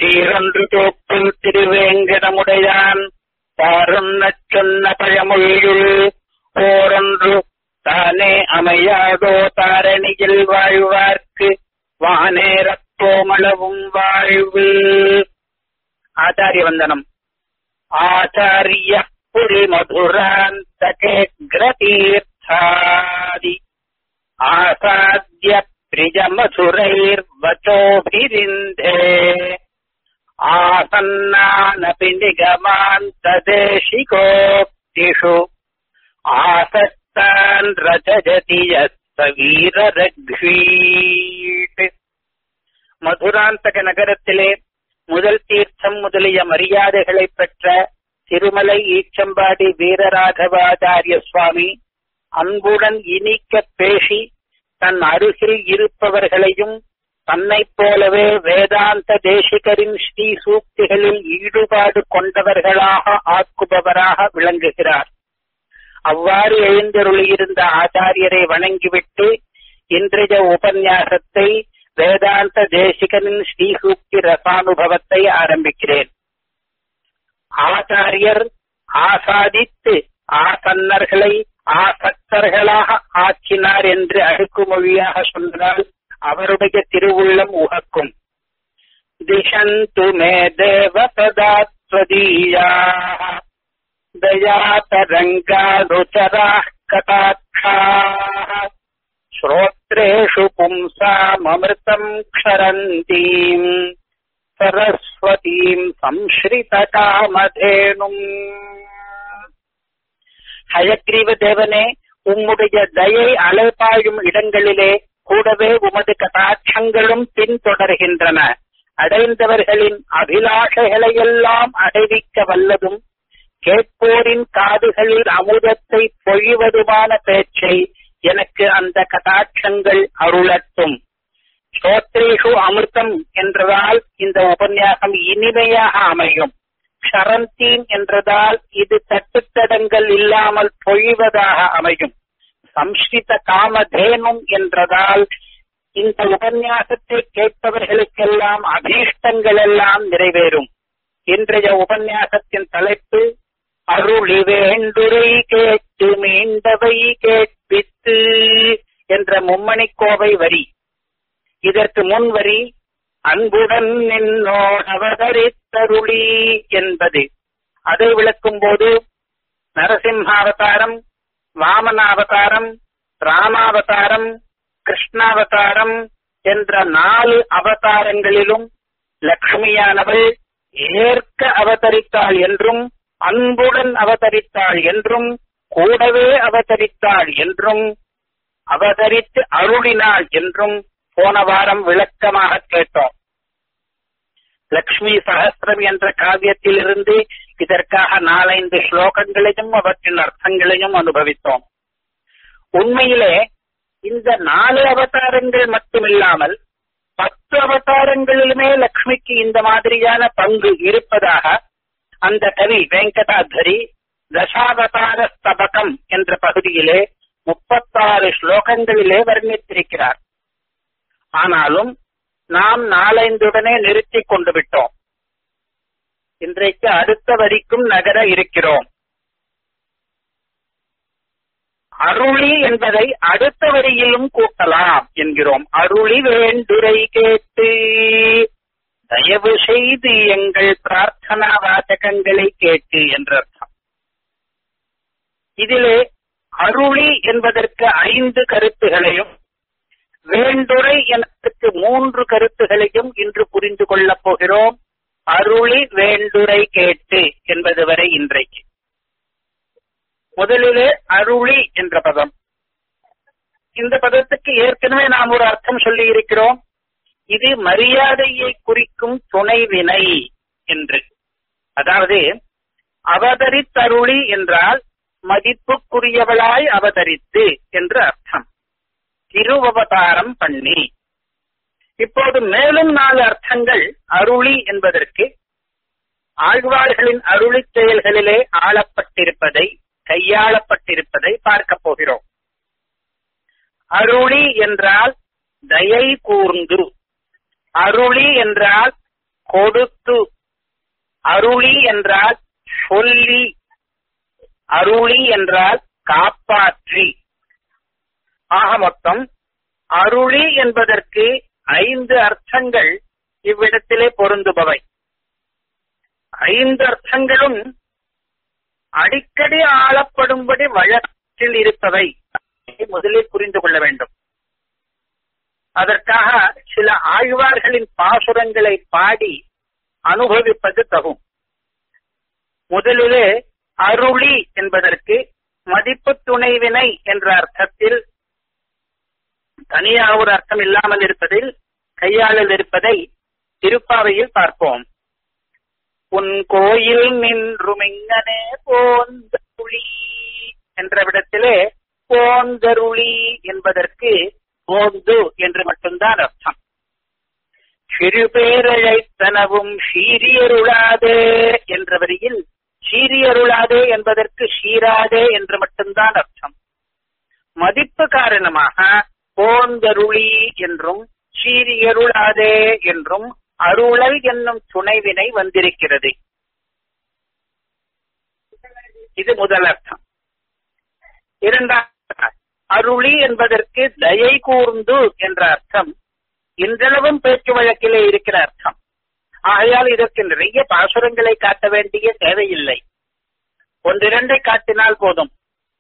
சீரொன்று தோப்பில் திருவேங்கடமுடையான் பாருன்னச் சொன்ன பழமொழியுள் போரொன்று தானே அமையாதோ தாரணியில் வாழ்வார்க்கு வானேரத்தோமளவும் வாழ்வு ஆச்சாரிய வந்தனம் ஆச்சாரிய புரி மதுராந்தகேக்ரதீர்த்தாதி ஆசாத்ய प्रियमधुरैर्वचोभिरिन्धे आसन्नानपि निगमान्तदेशिकोक्तिषु आसक्तान् रजयति यः स வீரரக்ஷீட் மதுராந்தக நகரத்திலே முதல் தீர்த்தம் முதலிய மரியாதைகளை பெற்ற திருமலை ஈச்சம்பாடி வீரராகவாச்சாரிய சுவாமி அன்புடன் இனிக்க பேசி தன் அருகில் இருப்பவர்களையும் தன்னைப் போலவே வேதாந்த தேசிகரின் ஸ்ரீ சூக்திகளில் ஈடுபாடு கொண்டவர்களாக ஆக்குபவராக விளங்குகிறார் அவ்வாறு எழுந்தருளியிருந்த ஆச்சாரியரை வணங்கிவிட்டு இன்றைய உபன்யாசத்தை வேதாந்த தேசிகனின் ஸ்ரீசூக்தி ரசானுபவத்தை ஆரம்பிக்கிறேன் ஆச்சாரியர் ஆசாதித்து ஆசன்னர்களை ஆசக்தர்களாக ஆக்கினார் என்று அடுக்குமொழியாக சொன்னால் அவருடைய திருவுள்ளம் உகக்கும் திசந்து மே தேவ சதாத்வதீயா தயாதரங்காருச்சரா கதாட்சா श्रोत्रेषु पुंसाममृतम् क्षरन्तीम् सरस्वतीम् संश्रितकामधेनुम् ஹயக்ரீவ தேவனே உம்முடைய தயை அலைபாயும் இடங்களிலே கூடவே உமது கதாட்சங்களும் பின்தொடர்கின்றன அடைந்தவர்களின் அபிலாஷைகளையெல்லாம் அடைவிக்க வல்லதும் கேட்போரின் காதுகளில் அமுதத்தை பொழிவதுமான பேச்சை எனக்கு அந்த கதாட்சங்கள் அருளட்டும் ஸ்ரோத்ரேஷு அமிர்தம் என்றதால் இந்த உபன்யாசம் இனிமையாக அமையும் க்ஷரந்தீன் என்றதால் இது தட்டுத்தடங்கள் இல்லாமல் பொழிவதாக அமையும் சம்ஸ்கிருத காமதேனும் என்றதால் இந்த உபன்யாசத்தை கேட்பவர்களுக்கெல்லாம் அபீஷ்டங்கள் எல்லாம் நிறைவேறும் இன்றைய உபன்யாசத்தின் தலைப்பு அருளி வேண்டுரை கேட்டு மீண்டவை கேட்பித்து என்ற மும்மணிக்கோவை வரி இதற்கு முன் வரி அன்புடன் நின்னோர் அவதரித்தருளி என்பது அதை விளக்கும் போது நரசிம்ஹாவதாரம் வாமனாவதாரம் ராமாவதாரம் கிருஷ்ணாவதாரம் என்ற நாலு அவதாரங்களிலும் லக்ஷ்மியானவள் ஏற்க அவதரித்தாள் என்றும் அன்புடன் அவதரித்தாள் என்றும் கூடவே அவதரித்தாள் என்றும் அவதரித்து அருளினாள் என்றும் போன வாரம் விளக்கமாக கேட்டோம் லக்ஷ்மி சகஸ்திரம் என்ற காவியத்திலிருந்து இதற்காக நாலைந்து ஸ்லோகங்களையும் அவற்றின் அர்த்தங்களையும் அனுபவித்தோம் உண்மையிலே இந்த நாலு அவதாரங்கள் மட்டுமில்லாமல் பத்து அவதாரங்களிலுமே லக்ஷ்மிக்கு இந்த மாதிரியான பங்கு இருப்பதாக அந்த கவி வெங்கடாதரி தசாவதார ஸ்தபகம் என்ற பகுதியிலே முப்பத்தாறு ஸ்லோகங்களிலே வர்ணித்திருக்கிறார் ஆனாலும் நாம் நாளைந்துடனே நிறுத்திக் கொண்டு விட்டோம் இன்றைக்கு அடுத்த வரிக்கும் நகர இருக்கிறோம் அருளி என்பதை அடுத்த வரியிலும் கூட்டலாம் என்கிறோம் அருளி வேண்டுரை கேட்டு தயவு செய்து எங்கள் பிரார்த்தனா வாசகங்களை கேட்டு என்ற அர்த்தம் இதிலே அருளி என்பதற்கு ஐந்து கருத்துகளையும் வேண்டுரை என்பதற்கு மூன்று கருத்துகளையும் இன்று புரிந்து கொள்ளப் போகிறோம் அருளி வேண்டுரை கேட்டு என்பது வரை இன்றைக்கு முதலிலே அருளி என்ற பதம் இந்த பதத்துக்கு ஏற்கனவே நாம் ஒரு அர்த்தம் சொல்லி இருக்கிறோம் இது மரியாதையை குறிக்கும் துணைவினை என்று அதாவது அவதரித்தருளி என்றால் மதிப்புக்குரியவளாய் அவதரித்து என்று அர்த்தம் திருவவதாரம் பண்ணி இப்போது மேலும் நாலு அர்த்தங்கள் அருளி என்பதற்கு ஆழ்வார்களின் அருளி செயல்களிலே ஆளப்பட்டிருப்பதை கையாளப்பட்டிருப்பதை பார்க்க போகிறோம் அருளி என்றால் தயை கூர்ந்து அருளி என்றால் கொடுத்து அருளி என்றால் சொல்லி அருளி என்றால் காப்பாற்றி ஆக மொத்தம் அருளி என்பதற்கு ஐந்து அர்த்தங்கள் இவ்விடத்திலே பொருந்துபவை ஐந்து அர்த்தங்களும் அடிக்கடி ஆளப்படும்படி வழக்கில் இருப்பவை முதலில் புரிந்து கொள்ள வேண்டும் அதற்காக சில ஆழ்வார்களின் பாசுரங்களை பாடி அனுபவிப்பது தகும் முதலிலே அருளி என்பதற்கு மதிப்பு துணைவினை என்ற அர்த்தத்தில் தனியாக ஒரு அர்த்தம் இல்லாமல் இருப்பதில் கையாளல் இருப்பதை திருப்பாவையில் பார்ப்போம் உன் கோயில் நின்றுமிங்கனே போந்தருளி என்ற விடத்திலே போந்தருளி என்பதற்கு போந்து என்று மட்டும்தான் அர்த்தம் சிறு பேரழைத்தனவும் சீரியருளாதே என்ற வரியில் சீரியருளாதே என்பதற்கு சீராதே என்று மட்டும்தான் அர்த்தம் மதிப்பு காரணமாக போந்தருளி என்றும் சீரியருளாதே என்றும் அருளல் என்னும் துணைவினை வந்திருக்கிறது இது முதல் அர்த்தம் இரண்டாம் அருளி என்பதற்கு தயை கூர்ந்து என்ற அர்த்தம் இன்றளவும் பேச்சு வழக்கிலே இருக்கிற அர்த்தம் ஆகையால் இதற்கு நிறைய பாசுரங்களை காட்ட வேண்டிய தேவையில்லை ஒன்றிரண்டை காட்டினால் போதும்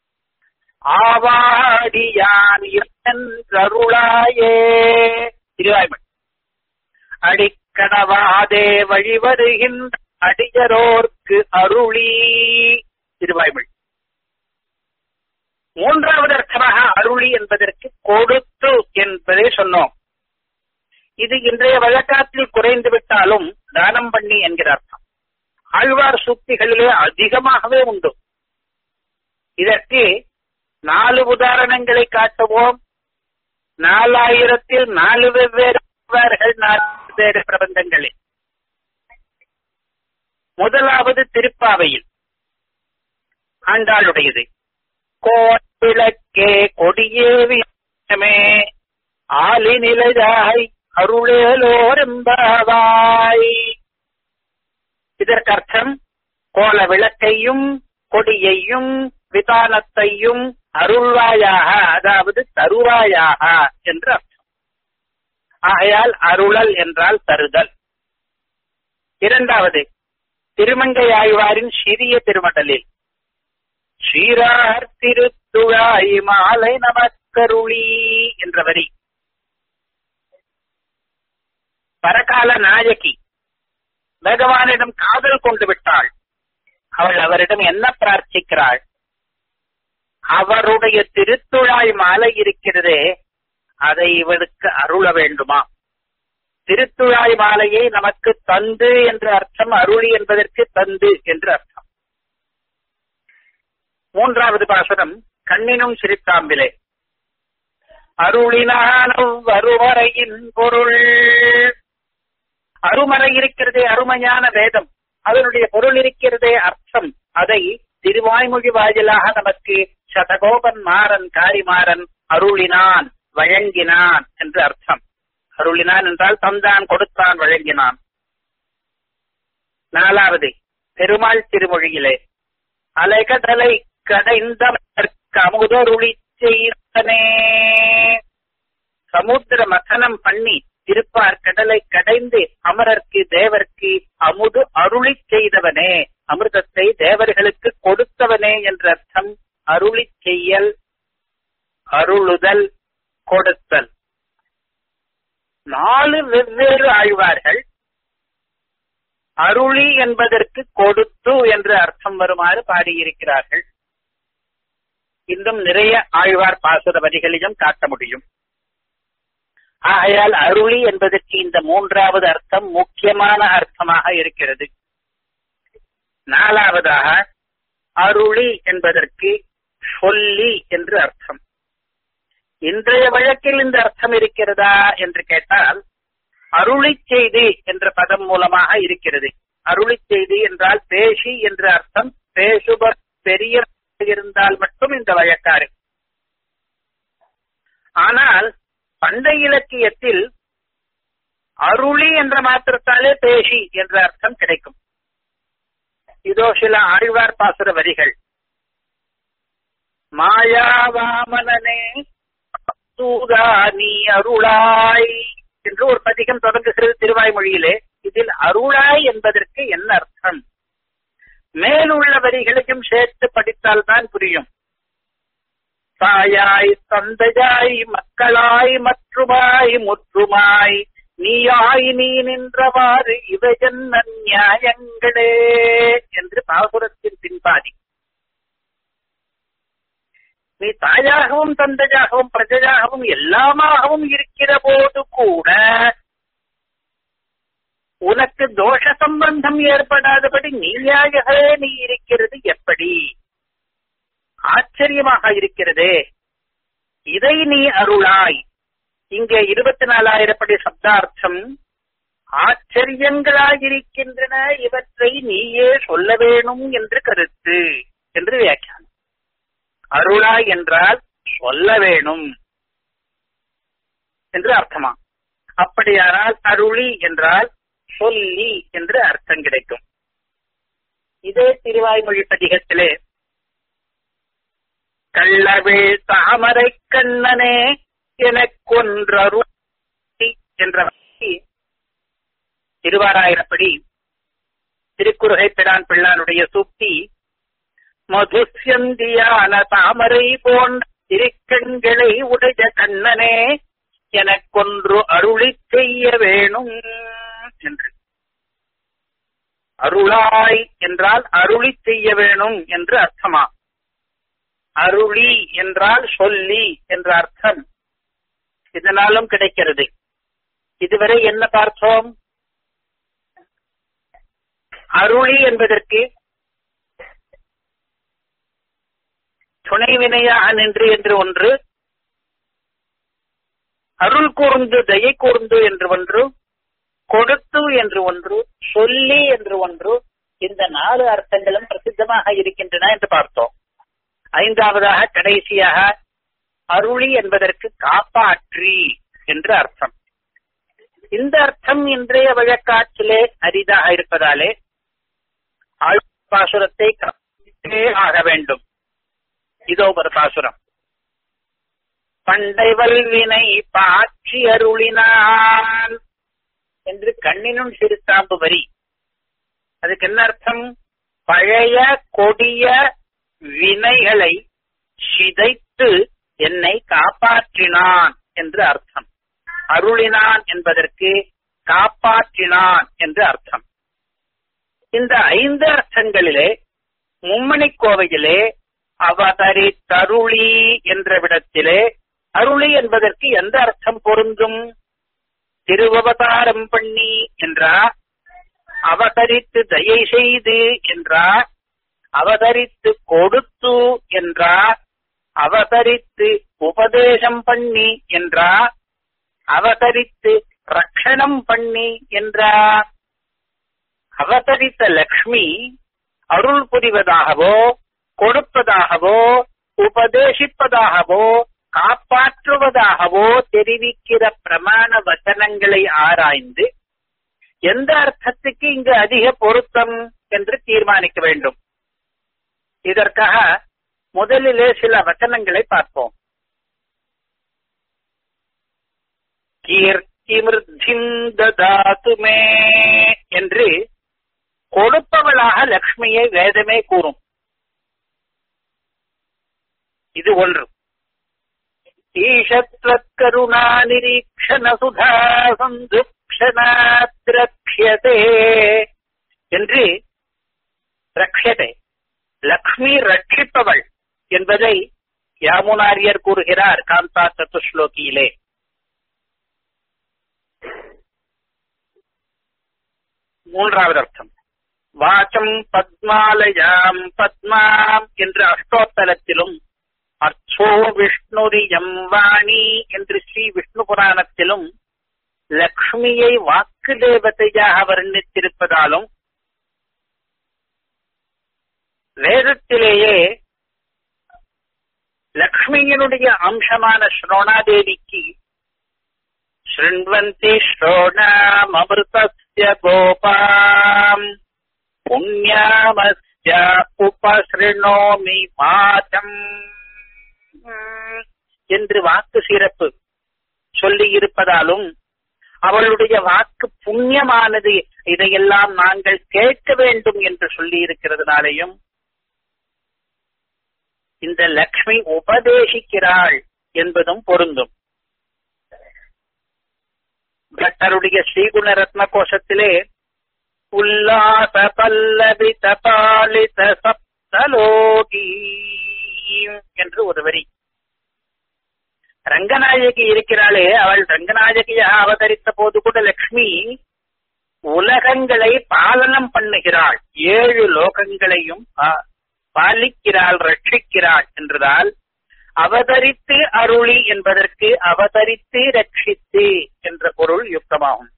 ஆவாடியான் அருளாயே திருவாய்மொழி அடிக்கடவாதே வழிவருகின்ற அடியரோர்க்கு அருளி திருவாய்மொழி மூன்றாவது அர்த்தமாக அருளி என்பதற்கு கொடுத்து என்பதை சொன்னோம் இது இன்றைய வழக்காற்றில் குறைந்து விட்டாலும் தானம் பண்ணி என்கிற அர்த்தம் ஆழ்வார் சூக்திகளிலே அதிகமாகவே உண்டு இதற்கு நாலு உதாரணங்களை காட்டுவோம் நாலாயிரத்தில் நாலு வெவ்வேறு ஆழ்வார்கள் நாலு வெவ்வேறு பிரபந்தங்களில் முதலாவது திருப்பாவையில் ஆண்டாளுடையது கோவிளக்கே கொடியேவியமே ஆலி நிலையாய் அருளேலோரெம்பாவாய் இதற்கர்த்தம் கோல விளக்கையும் கொடியையும் விதானத்தையும் அருள்வாயாக அதாவது தருவாயாக என்று அர்த்தம் ஆகையால் அருளல் என்றால் தருதல் இரண்டாவது திருமங்கையாழ்வாரின் சிறிய திருமடலில் ஸ்ரீரார் திருத்துழாய் மாலை நமக்கருளி என்ற வரி பரகால நாயகி பகவானிடம் காதல் கொண்டு விட்டாள் அவள் அவரிடம் என்ன பிரார்த்திக்கிறாள் அவருடைய திருத்துழாய் மாலை இருக்கிறதே அதை இவளுக்கு அருள வேண்டுமா திருத்துழாய் மாலையை நமக்கு தந்து என்ற அர்த்தம் அருளி என்பதற்கு தந்து என்று அர்த்தம் மூன்றாவது பாசுரம் கண்ணினும் சிரித்தாம்பிலே அருளினான அருமறையின் பொருள் அருமறை இருக்கிறதே அருமையான வேதம் அதனுடைய பொருள் இருக்கிறதே அர்த்தம் அதை திருவாய்மொழி வாயிலாக நமக்கு சதகோபன் மாறன் காரிமாறன் அருளினான் வழங்கினான் என்று அர்த்தம் அருளினான் என்றால் தந்தான் கொடுத்தான் வழங்கினான் நாலாவது பெருமாள் திருமொழியிலே அலைகடலை கடைந்தவர்க்கு அமுதருளி செய்தனே சமுத்திர மதனம் பண்ணி திருப்பார் கடலை கடைந்து அமரர்க்கு தேவர்க்கு அமுது அருளி செய்தவனே அமிர்தத்தை தேவர்களுக்கு கொடுத்தவனே என்ற அர்த்தம் அருளி செய்யல் அருளுதல் கொடுத்தல் நாலு வெவ்வேறு ஆழ்வார்கள் அருளி என்பதற்கு கொடுத்து என்று அர்த்தம் வருமாறு பாடியிருக்கிறார்கள் இன்னும் நிறைய ஆழ்வார் பாசுர வரிகளிலும் காட்ட முடியும் ஆகையால் அருளி என்பதற்கு இந்த மூன்றாவது அர்த்தம் முக்கியமான அர்த்தமாக இருக்கிறது நாலாவதாக அருளி என்பதற்கு சொல்லி என்று அர்த்தம் இன்றைய வழக்கில் இந்த அர்த்தம் இருக்கிறதா என்று கேட்டால் அருளி செய்தி என்ற பதம் மூலமாக இருக்கிறது அருளி செய்தி என்றால் பேசி என்ற அர்த்தம் பேசுபர் பெரிய இருந்தால் மட்டும் இந்த வழக்காறு ஆனால் பண்டை இலக்கியத்தில் அருளி என்ற மாத்திரத்தாலே பேசி என்ற அர்த்தம் கிடைக்கும் இதோ சில ஆழ்வார் பாசுர வரிகள் மாயாவாமனனே தூதா நீ அருளாய் என்று ஒரு பதிகம் தொடங்குகிறது திருவாய்மொழியிலே இதில் அருளாய் என்பதற்கு என்ன அர்த்தம் மேலுள்ள வரிகளையும் சேர்த்து படித்தால் தான் புரியும் தாயாய் தந்தையாய் மக்களாய் மற்றுமாய் முற்றுமாய் நீயாய் நீ நின்றவாறு இவையன்ன நியாயங்களே என்று பாசுரத்தின் பின்பாதி நீ தாயாகவும் தந்தையாகவும் பிரஜையாகவும் எல்லாமாகவும் இருக்கிற போது கூட உனக்கு தோஷ சம்பந்தம் ஏற்படாதபடி நீயாகவே நீ இருக்கிறது எப்படி ஆச்சரியமாக இருக்கிறதே இதை நீ அருளாய் இங்கே இருபத்தி நாலாயிரப்படி சப்தார்த்தம் ஆச்சரியங்களாயிருக்கின்றன இவற்றை நீயே சொல்ல வேணும் என்று கருத்து என்று வியாக்கியானம் அருளாய் என்றால் சொல்ல வேணும் என்று அர்த்தமா அப்படியானால் அருளி என்றால் சொல்லி என்று அர்த்தம் கிடைக்கும் இதே திருவாய்மொழி பதிகத்திலே கள்ளவேள் தாமரை கண்ணனே எனக்கொன்றரு என்ற திருவாராயிரப்படி திருக்குறுகை பிரான் பிள்ளானுடைய சூக்தி மதுசியந்தியான தாமரை போன்ற திருக்கண்களை உடைய கண்ணனே எனக்கொன்று அருளி செய்ய வேணும் என்று அருளாய் என்றால் அருளி செய்ய வேணும் என்று அர்த்தமா அருளி என்றால் சொல்லி என்ற அர்த்தம் இதனாலும் கிடைக்கிறது இதுவரை என்ன பார்த்தோம் அருளி என்பதற்கு துணை வினையாக நின்று என்று ஒன்று அருள் கூர்ந்து தயை கூர்ந்து என்று ஒன்று கொடுத்து என்று ஒன்று சொல்லி என்று ஒன்று இந்த நாலு அர்த்தங்களும் பிரசித்தமாக இருக்கின்றன என்று பார்த்தோம் ஐந்தாவதாக கடைசியாக அருளி என்பதற்கு காப்பாற்றி என்று அர்த்தம் இந்த அர்த்தம் இன்றைய வழக்காற்றிலே அரிதாக இருப்பதாலே பாசுரத்தை ஆக வேண்டும் இதோ ஒரு பாசுரம் பண்டை வல்வினை பாட்சி அருளினான் என்று கண்ணினும் சிறுத்தாம்பு வரி அதுக்கு என்ன அர்த்தம் பழைய கொடிய வினைகளை சிதைத்து என்னை காப்பாற்றினான் என்று அர்த்தம் அருளினான் என்பதற்கு காப்பாற்றினான் என்று அர்த்தம் இந்த ஐந்து அர்த்தங்களிலே மும்மணி கோவையிலே அவதரித்தருளி என்ற விடத்திலே அருளி என்பதற்கு எந்த அர்த்தம் பொருந்தும் திருவவதாரம் பண்ணி என்றா அவதரித்து தயை செய்து என்றா அவதரித்து கொடுத்து என்றா அவதரித்து உபதேசம் பண்ணி என்றா அவதரித்து ரட்சணம் பண்ணி என்றா அவதரித்த லக்ஷ்மி அருள் புரிவதாகவோ கொடுப்பதாகவோ உபதேசிப்பதாகவோ காப்பாற்றுவதாகவோ தெரிவிக்கிற பிரமாண வசனங்களை ஆராய்ந்து எந்த அர்த்தத்துக்கு இங்கு அதிக பொருத்தம் என்று தீர்மானிக்க வேண்டும் இதற்காக முதலிலே சில வசனங்களை பார்ப்போம் கீர்த்தி மிருத்திந்ததாத்துமே என்று கொடுப்பவளாக லக்ஷ்மியை வேதமே கூறும் இது ஒன்று ஈஷத்வக்கருணா நிரீக்ஷண சுதா சந்துக்ஷணாத்ரக்ஷதே என்று ரக்ஷதே லக்ஷ்மி ரட்சிப்பவள் என்பதை யாமுனாரியர் கூறுகிறார் காந்தா சத்துஸ்லோகியிலே மூன்றாவது அர்த்தம் வாச்சம் பத்மாலயாம் பத்மாம் என்று அஷ்டோத்தலத்திலும் அர்ச்சோ விஷ்ணுரியம் வாணி என்று ஸ்ரீ விஷ்ணு புராணத்திலும் லக்ஷ்மியை வாக்கு தேவதையாக வர்ணித்திருப்பதாலும் வேதத்திலேயே லக்ஷ்மியினுடைய அம்சமான ஸ்ரோணாதேவிக்கு शृण्वन्ति श्रोणामृतस्य गोपाम् புண்ணியாமஸ்ய உபசிருணோமி மாதம் என்று வாக்கு சிறப்பு சொல்லி இருப்பதாலும் அவளுடைய வாக்கு புண்ணியமானது இதையெல்லாம் நாங்கள் கேட்க வேண்டும் என்று சொல்லி இருக்கிறதுனாலையும் இந்த லக்ஷ்மி உபதேசிக்கிறாள் என்பதும் பொருந்தும் பட்டருடைய ஸ்ரீகுண ரத்ன கோஷத்திலே உல்லாச பல்லவித பாலித சப்தலோகி என்று ஒரு வரி ரங்கநாயகி இருக்கிறாளே அவள் ரங்கநாயகியாக அவதரித்த போது கூட லக்ஷ்மி உலகங்களை பாலனம் பண்ணுகிறாள் ஏழு லோகங்களையும் பாலிக்கிறாள் ரட்சிக்கிறாள் என்றதால் அவதரித்து அருளி என்பதற்கு அவதரித்து ரட்சித்து என்ற பொருள் யுக்தமாகும்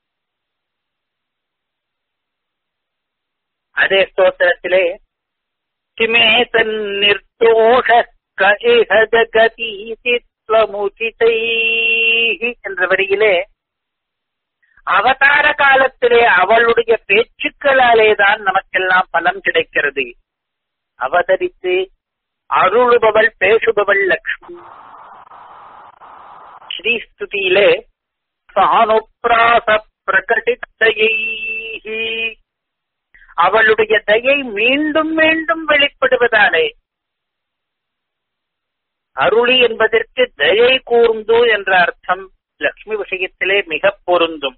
அதே ஸ்தோத்திரத்திலே கிமே தன் நிர்தோஷ ஜகதீதித்வமுதிதை என்ற வரியிலே அவதார காலத்திலே அவளுடைய பேச்சுக்களாலே தான் நமக்கெல்லாம் பலம் கிடைக்கிறது அவதரித்து அருளுபவள் பேசுபவள் லக்ஷ்மி ஸ்ரீஸ்துதியிலே சானுப்ராச பிரகடித்தையை அவளுடைய தயை மீண்டும் மீண்டும் வெளிப்படுவதாலே அருளி என்பதற்கு தயை கூர்ந்து என்ற அர்த்தம் லக்ஷ்மி விஷயத்திலே மிக பொருந்தும்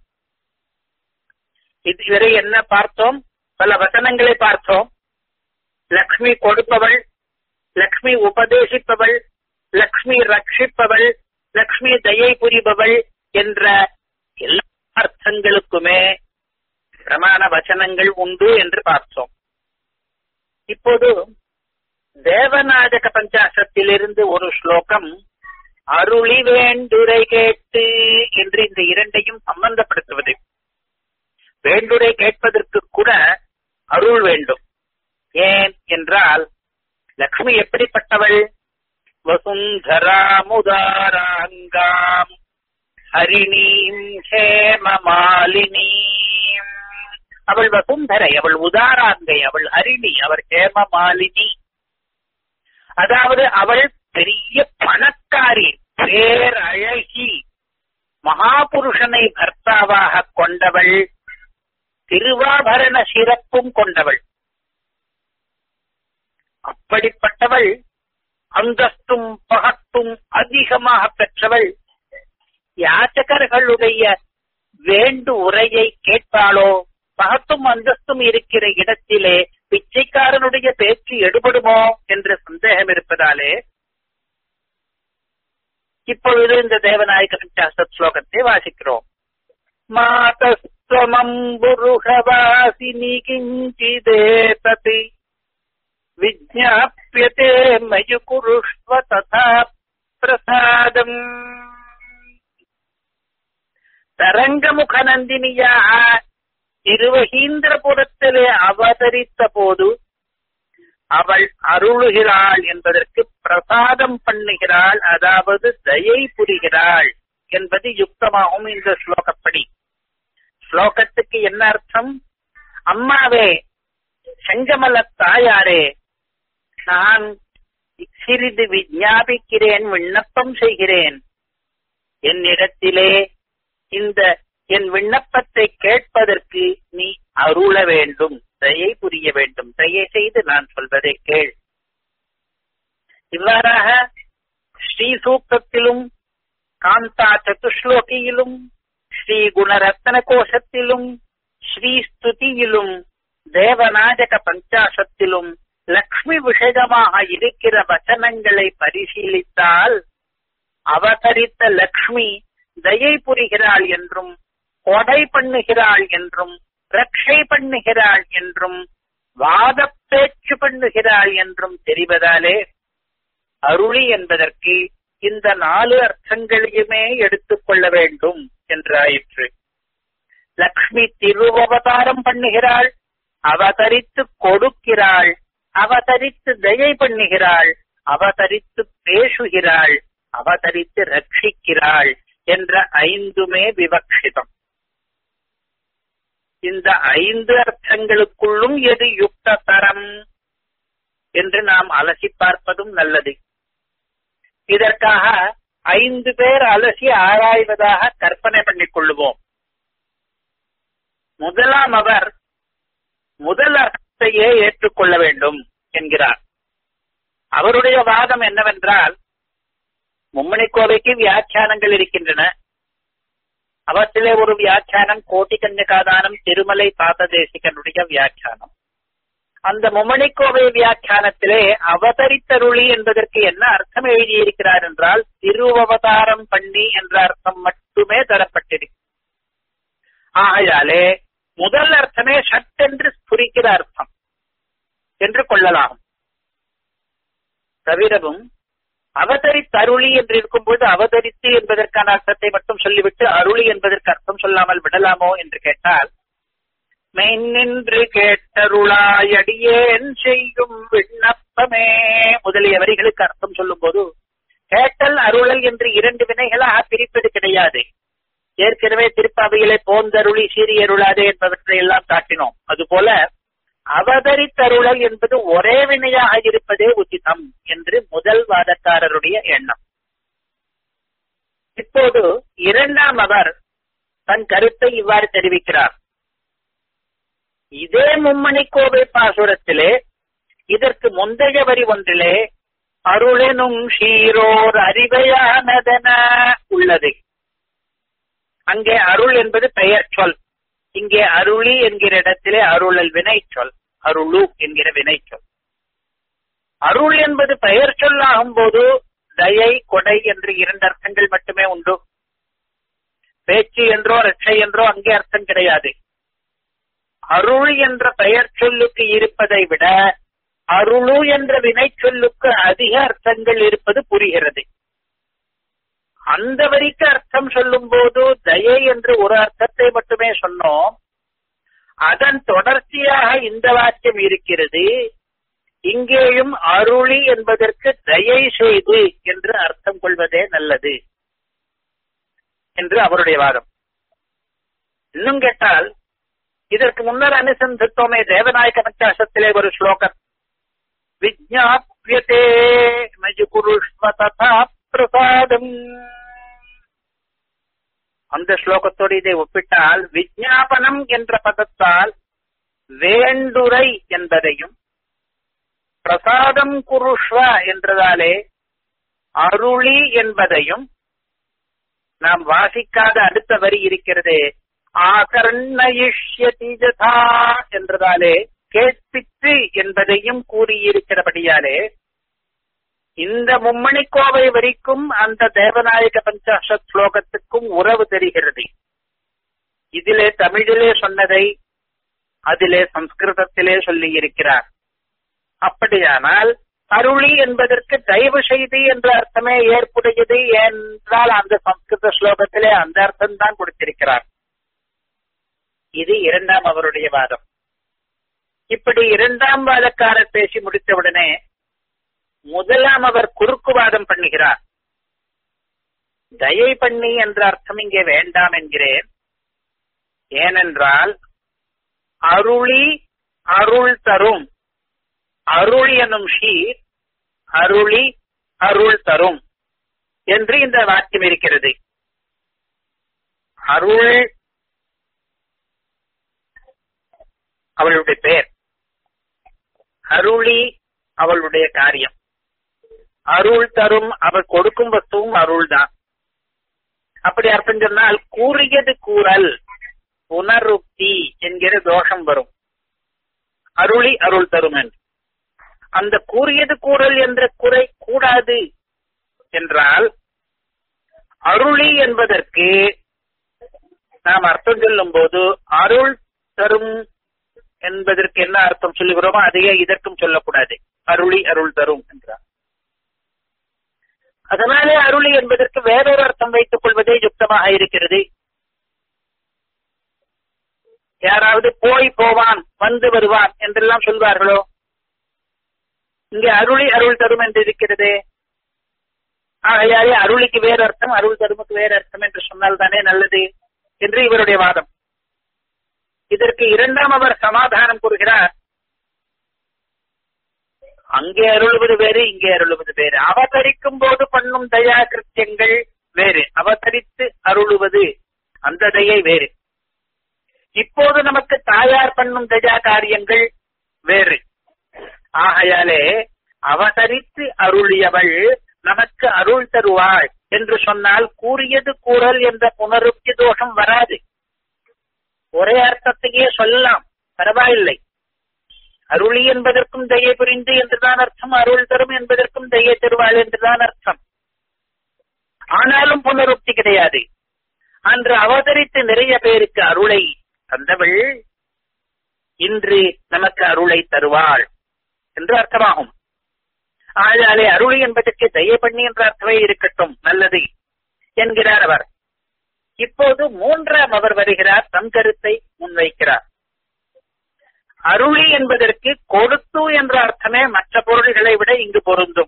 இதுவரை என்ன பார்த்தோம் பல வசனங்களை பார்த்தோம் லக்ஷ்மி கொடுப்பவள் லக்ஷ்மி உபதேசிப்பவள் லக்ஷ்மி ரட்சிப்பவள் லக்ஷ்மி தயை புரிபவள் என்ற எல்லா அர்த்தங்களுக்குமே பிரமாண வச்சனங்கள் உண்டு என்று பார்த்தோம் இப்போது தேவநாயக பஞ்சாசத்திலிருந்து ஒரு ஸ்லோகம் அருளி வேண்டுரை கேட்டு என்று இந்த இரண்டையும் சம்பந்தப்படுத்துவது வேண்டுரை கேட்பதற்கு கூட அருள் வேண்டும் ஏன் என்றால் லக்ஷ்மி எப்படிப்பட்டவள் வசுந்தராமுதாராங்காம் ஹரிணீம் ஹேமமாலினீம் அவள் வசுந்தரை அவள் உதாராங்கை அவள் ஹரிணி அவர் ஹேமமாலினி அதாவது அவள் பெரிய பணக்காரி பேரழகி மகாபுருஷனை பர்த்தாவாக கொண்டவள் திருவாபரண சிறப்பும் கொண்டவள் அப்படிப்பட்டவள் அந்தஸ்தும் பகத்தும் அதிகமாக பெற்றவள் யாச்சகர்களுடைய வேண்டு உரையை கேட்பாளோ பகத்தும் அந்தஸ்தும் இருக்கிற இடத்திலே பிச்சைக்காரனுடைய பேச்சு எடுபடுமோ என்ற சந்தேகம் இருப்பதாலே இப்பொழுது இந்த தேவநாயக பஞ்சாசத் ஸ்லோகத்தை வாசிக்கிறோம் மாதஸ்வமம்புருஷவாசினி கிஞ்சிதேததி விஜாபியதே மயு குருஷ்வ ததா பிரசாதம் தரங்கமுகநந்தினியாக திருவகீந்திரபுரத்திலே அவதரித்த போது அவள் அருளுகிறாள் என்பதற்கு பிரசாதம் பண்ணுகிறாள் அதாவது தயை புரிகிறாள் என்பது யுக்தமாகும் இந்த ஸ்லோகப்படி ஸ்லோகத்துக்கு என்ன அர்த்தம் அம்மாவே செங்கமல தாயாரே நான் சிறிது விஞ்ஞாபிக்கிறேன் விண்ணப்பம் செய்கிறேன் என்னிடத்திலே இந்த என் விண்ணப்பத்தை கேட்பதற்கு நீ அருள வேண்டும் தயை புரிய வேண்டும் தயை செய்து நான் சொல்வதை கேள் இவ்வாறாக ஸ்ரீ சூக்தத்திலும் காந்தா சதுஸ்லோகியிலும் ஸ்ரீ குணரத்ன கோஷத்திலும் ஸ்ரீ ஸ்துதியிலும் தேவநாயக பஞ்சாசத்திலும் லக்ஷ்மி விஷயமாக இருக்கிற வச்சனங்களை பரிசீலித்தால் அவதரித்த லக்ஷ்மி தயை புரிகிறாள் என்றும் கொடை பண்ணுகிறாள் என்றும் ரட்சை பண்ணுகிறாள் என்றும் வாத பேச்சு பண்ணுகிறாள் என்றும் தெரிவதாலே அருளி என்பதற்கு இந்த நாலு அர்த்தங்களையுமே எடுத்துக்கொள்ள வேண்டும் என்றாயிற்று லக்ஷ்மி திருவவதாரம் பண்ணுகிறாள் அவதரித்து கொடுக்கிறாள் அவதரித்து தயை பண்ணுகிறாள் அவதரித்து பேசுகிறாள் அவதரித்து ரட்சிக்கிறாள் என்ற ஐந்துமே விவக்ஷிதம் இந்த ஐந்து அர்த்தங்களுக்குள்ளும் எது யுக்த தரம் என்று நாம் அலசி பார்ப்பதும் நல்லது இதற்காக ஐந்து பேர் அலசி ஆராய்வதாக கற்பனை பண்ணிக் கொள்ளுவோம் முதலாம் அவர் முதல் அர்த்தத்தையே ஏற்றுக்கொள்ள வேண்டும் என்கிறார் அவருடைய வாதம் என்னவென்றால் மும்மணி கோவைக்கு வியாக்கியானங்கள் இருக்கின்றன அவற்றிலே ஒரு வியாக்கியானம் கோட்டி கன்னிகாதானம் திருமலை பாததேசிகனுடைய வியாக்கியானம் அந்த மும்மணிக்கோவை வியாக்கியானத்திலே அவதரித்தருளி என்பதற்கு என்ன அர்த்தம் எழுதியிருக்கிறார் என்றால் திருவவதாரம் பண்ணி என்ற அர்த்தம் மட்டுமே தரப்பட்டிருக்கு ஆகையாலே முதல் அர்த்தமே சட்டென்று ஸ்புரிக்கிற அர்த்தம் என்று கொள்ளலாம் தவிரவும் அவதரித்தருளி என்று இருக்கும்போது அவதரித்து என்பதற்கான அர்த்தத்தை மட்டும் சொல்லிவிட்டு அருளி என்பதற்கு அர்த்தம் சொல்லாமல் விடலாமோ என்று கேட்டால் மெய்நின்று கேட்டருளாயடியேன் செய்யும் விண்ணப்பமே முதலிய வரிகளுக்கு அர்த்தம் சொல்லும் போது கேட்டல் அருளல் என்று இரண்டு வினைகளாக பிரிப்பது கிடையாது ஏற்கனவே திருப்பாவையிலே போந்தருளி சீரியருளாதே என்பவற்றை எல்லாம் காட்டினோம் அதுபோல அவதரித்தருளல் என்பது ஒரே வினையாக இருப்பதே உச்சிதம் என்று முதல் வாதக்காரருடைய எண்ணம் இப்போது இரண்டாம் அவர் தன் கருத்தை இவ்வாறு தெரிவிக்கிறார் இதே மும்மணி கோவை பாசுரத்திலே இதற்கு முந்தைய வரி ஒன்றிலே அருளெனும் ஷீரோர் அறிவையானதென உள்ளது அங்கே அருள் என்பது பெயர் சொல் இங்கே அருளி என்கிற இடத்திலே அருளல் வினை சொல் அருளு என்கிற வினை சொல் அருள் என்பது பெயர் சொல்லாகும் போது தயை கொடை என்று இரண்டு அர்த்தங்கள் மட்டுமே உண்டு பேச்சு என்றோ ரட்சை என்றோ அங்கே அர்த்தம் கிடையாது அருள் என்ற பெயர் சொல்லுக்கு இருப்பதை விட அருளு என்ற வினை சொல்லுக்கு அதிக அர்த்தங்கள் இருப்பது புரிகிறது அந்த வரிக்கு அர்த்தம் சொல்லும் போது தயை என்று ஒரு அர்த்தத்தை மட்டுமே சொன்னோம் அதன் தொடர்ச்சியாக இந்த வாக்கியம் இருக்கிறது இங்கேயும் அருளி என்பதற்கு தயை செய்து என்று அர்த்தம் கொள்வதே நல்லது என்று அவருடைய வாதம் இன்னும் கேட்டால் இதற்கு முன்னர் அனுசந்தித்தோமே தேவநாயக பஞ்சாசத்திலே ஒரு ஸ்லோகம் விஜாபியதே மஜுகுருஷ்வ ததா பிரசாதம் அந்த ஸ்லோகத்தோடு இதை ஒப்பிட்டால் விஜாபனம் என்ற பதத்தால் வேண்டுரை என்பதையும் பிரசாதம் குருஷ்வ என்றதாலே அருளி என்பதையும் நாம் வாசிக்காத அடுத்த வரி இருக்கிறதே ஆகர்ணயிஷ்யதி ஜதா என்றதாலே கேட்பித்து என்பதையும் கூறியிருக்கிறபடியாலே இந்த மும்மணிக்கோவை வரிக்கும் அந்த தேவநாயக பஞ்சாஷத் ஸ்லோகத்துக்கும் உறவு தெரிகிறது இதிலே தமிழிலே சொன்னதை அதிலே சம்ஸ்கிருதத்திலே சொல்லி இருக்கிறார் அப்படியானால் அருளி என்பதற்கு தயவு செய்தி என்ற அர்த்தமே ஏற்புடையது என்றால் அந்த சம்ஸ்கிருத ஸ்லோகத்திலே அந்த அர்த்தம் தான் கொடுத்திருக்கிறார் இது இரண்டாம் அவருடைய வாதம் இப்படி இரண்டாம் வாதக்காரர் பேசி முடித்தவுடனே முதலாம் அவர் குறுக்குவாதம் பண்ணுகிறார் தயை பண்ணி என்ற அர்த்தம் இங்கே வேண்டாம் என்கிறேன் ஏனென்றால் அருளி அருள் தரும் அருள் எனும் ஷீர் அருளி அருள் தரும் என்று இந்த வாக்கியம் இருக்கிறது அருள் அவளுடைய பெயர் அருளி அவளுடைய காரியம் அருள் தரும் அவள் கொடுக்கும் வஸ்துவும் அருள் தான் அப்படி அர்த்தம் சொன்னால் கூறியது கூறல் புனருக்தி என்கிற தோஷம் வரும் அருளி அருள் தரும் என்று அந்த கூறியது கூறல் என்ற குறை கூடாது என்றால் அருளி என்பதற்கு நாம் அர்த்தம் சொல்லும் போது அருள் தரும் என்பதற்கு என்ன அர்த்தம் சொல்லுகிறோமோ அதையே இதற்கும் சொல்லக்கூடாது அருளி அருள் தரும் என்றார் அதனாலே அருளி என்பதற்கு வேறொரு அர்த்தம் வைத்துக் கொள்வதே யுக்தமாக இருக்கிறது யாராவது போய் போவான் வந்து வருவான் என்றெல்லாம் சொல்வார்களோ இங்கே அருளி அருள் தரும் என்று இருக்கிறது ஆகையாலே அருளிக்கு வேறு அர்த்தம் அருள் தருமுக்கு வேறு அர்த்தம் என்று சொன்னால் தானே நல்லது என்று இவருடைய வாதம் இதற்கு இரண்டாம் அவர் சமாதானம் கூறுகிறார் அங்கே அருள்வது வேறு இங்கே அருள்வது வேறு அவதரிக்கும் போது பண்ணும் தயா கிருத்தியங்கள் வேறு அவதரித்து அருளுவது அந்த தயை வேறு இப்போது நமக்கு தாயார் பண்ணும் தயா காரியங்கள் வேறு ஆகையாலே அவதரித்து அருளியவள் நமக்கு அருள் தருவாள் என்று சொன்னால் கூறியது கூறல் என்ற புனருக்தி தோஷம் வராது ஒரே அர்த்தத்தையே சொல்லலாம் பரவாயில்லை அருளி என்பதற்கும் தயை புரிந்து என்றுதான் அர்த்தம் அருள் தரும் என்பதற்கும் தயை தருவாள் என்றுதான் அர்த்தம் ஆனாலும் புனருக்தி கிடையாது அன்று அவதரித்து நிறைய பேருக்கு அருளை தந்தவள் இன்று நமக்கு அருளை தருவாள் என்று அர்த்தமாகும் ஆனாலே அருளி என்பதற்கு தயை பண்ணி என்ற அர்த்தமே இருக்கட்டும் நல்லது என்கிறார் அவர் இப்போது மூன்றாம் அவர் வருகிறார் தம் கருத்தை முன்வைக்கிறார் அருளி என்பதற்கு கொடுத்து என்ற அர்த்தமே மற்ற பொருள்களை விட இங்கு பொருந்தும்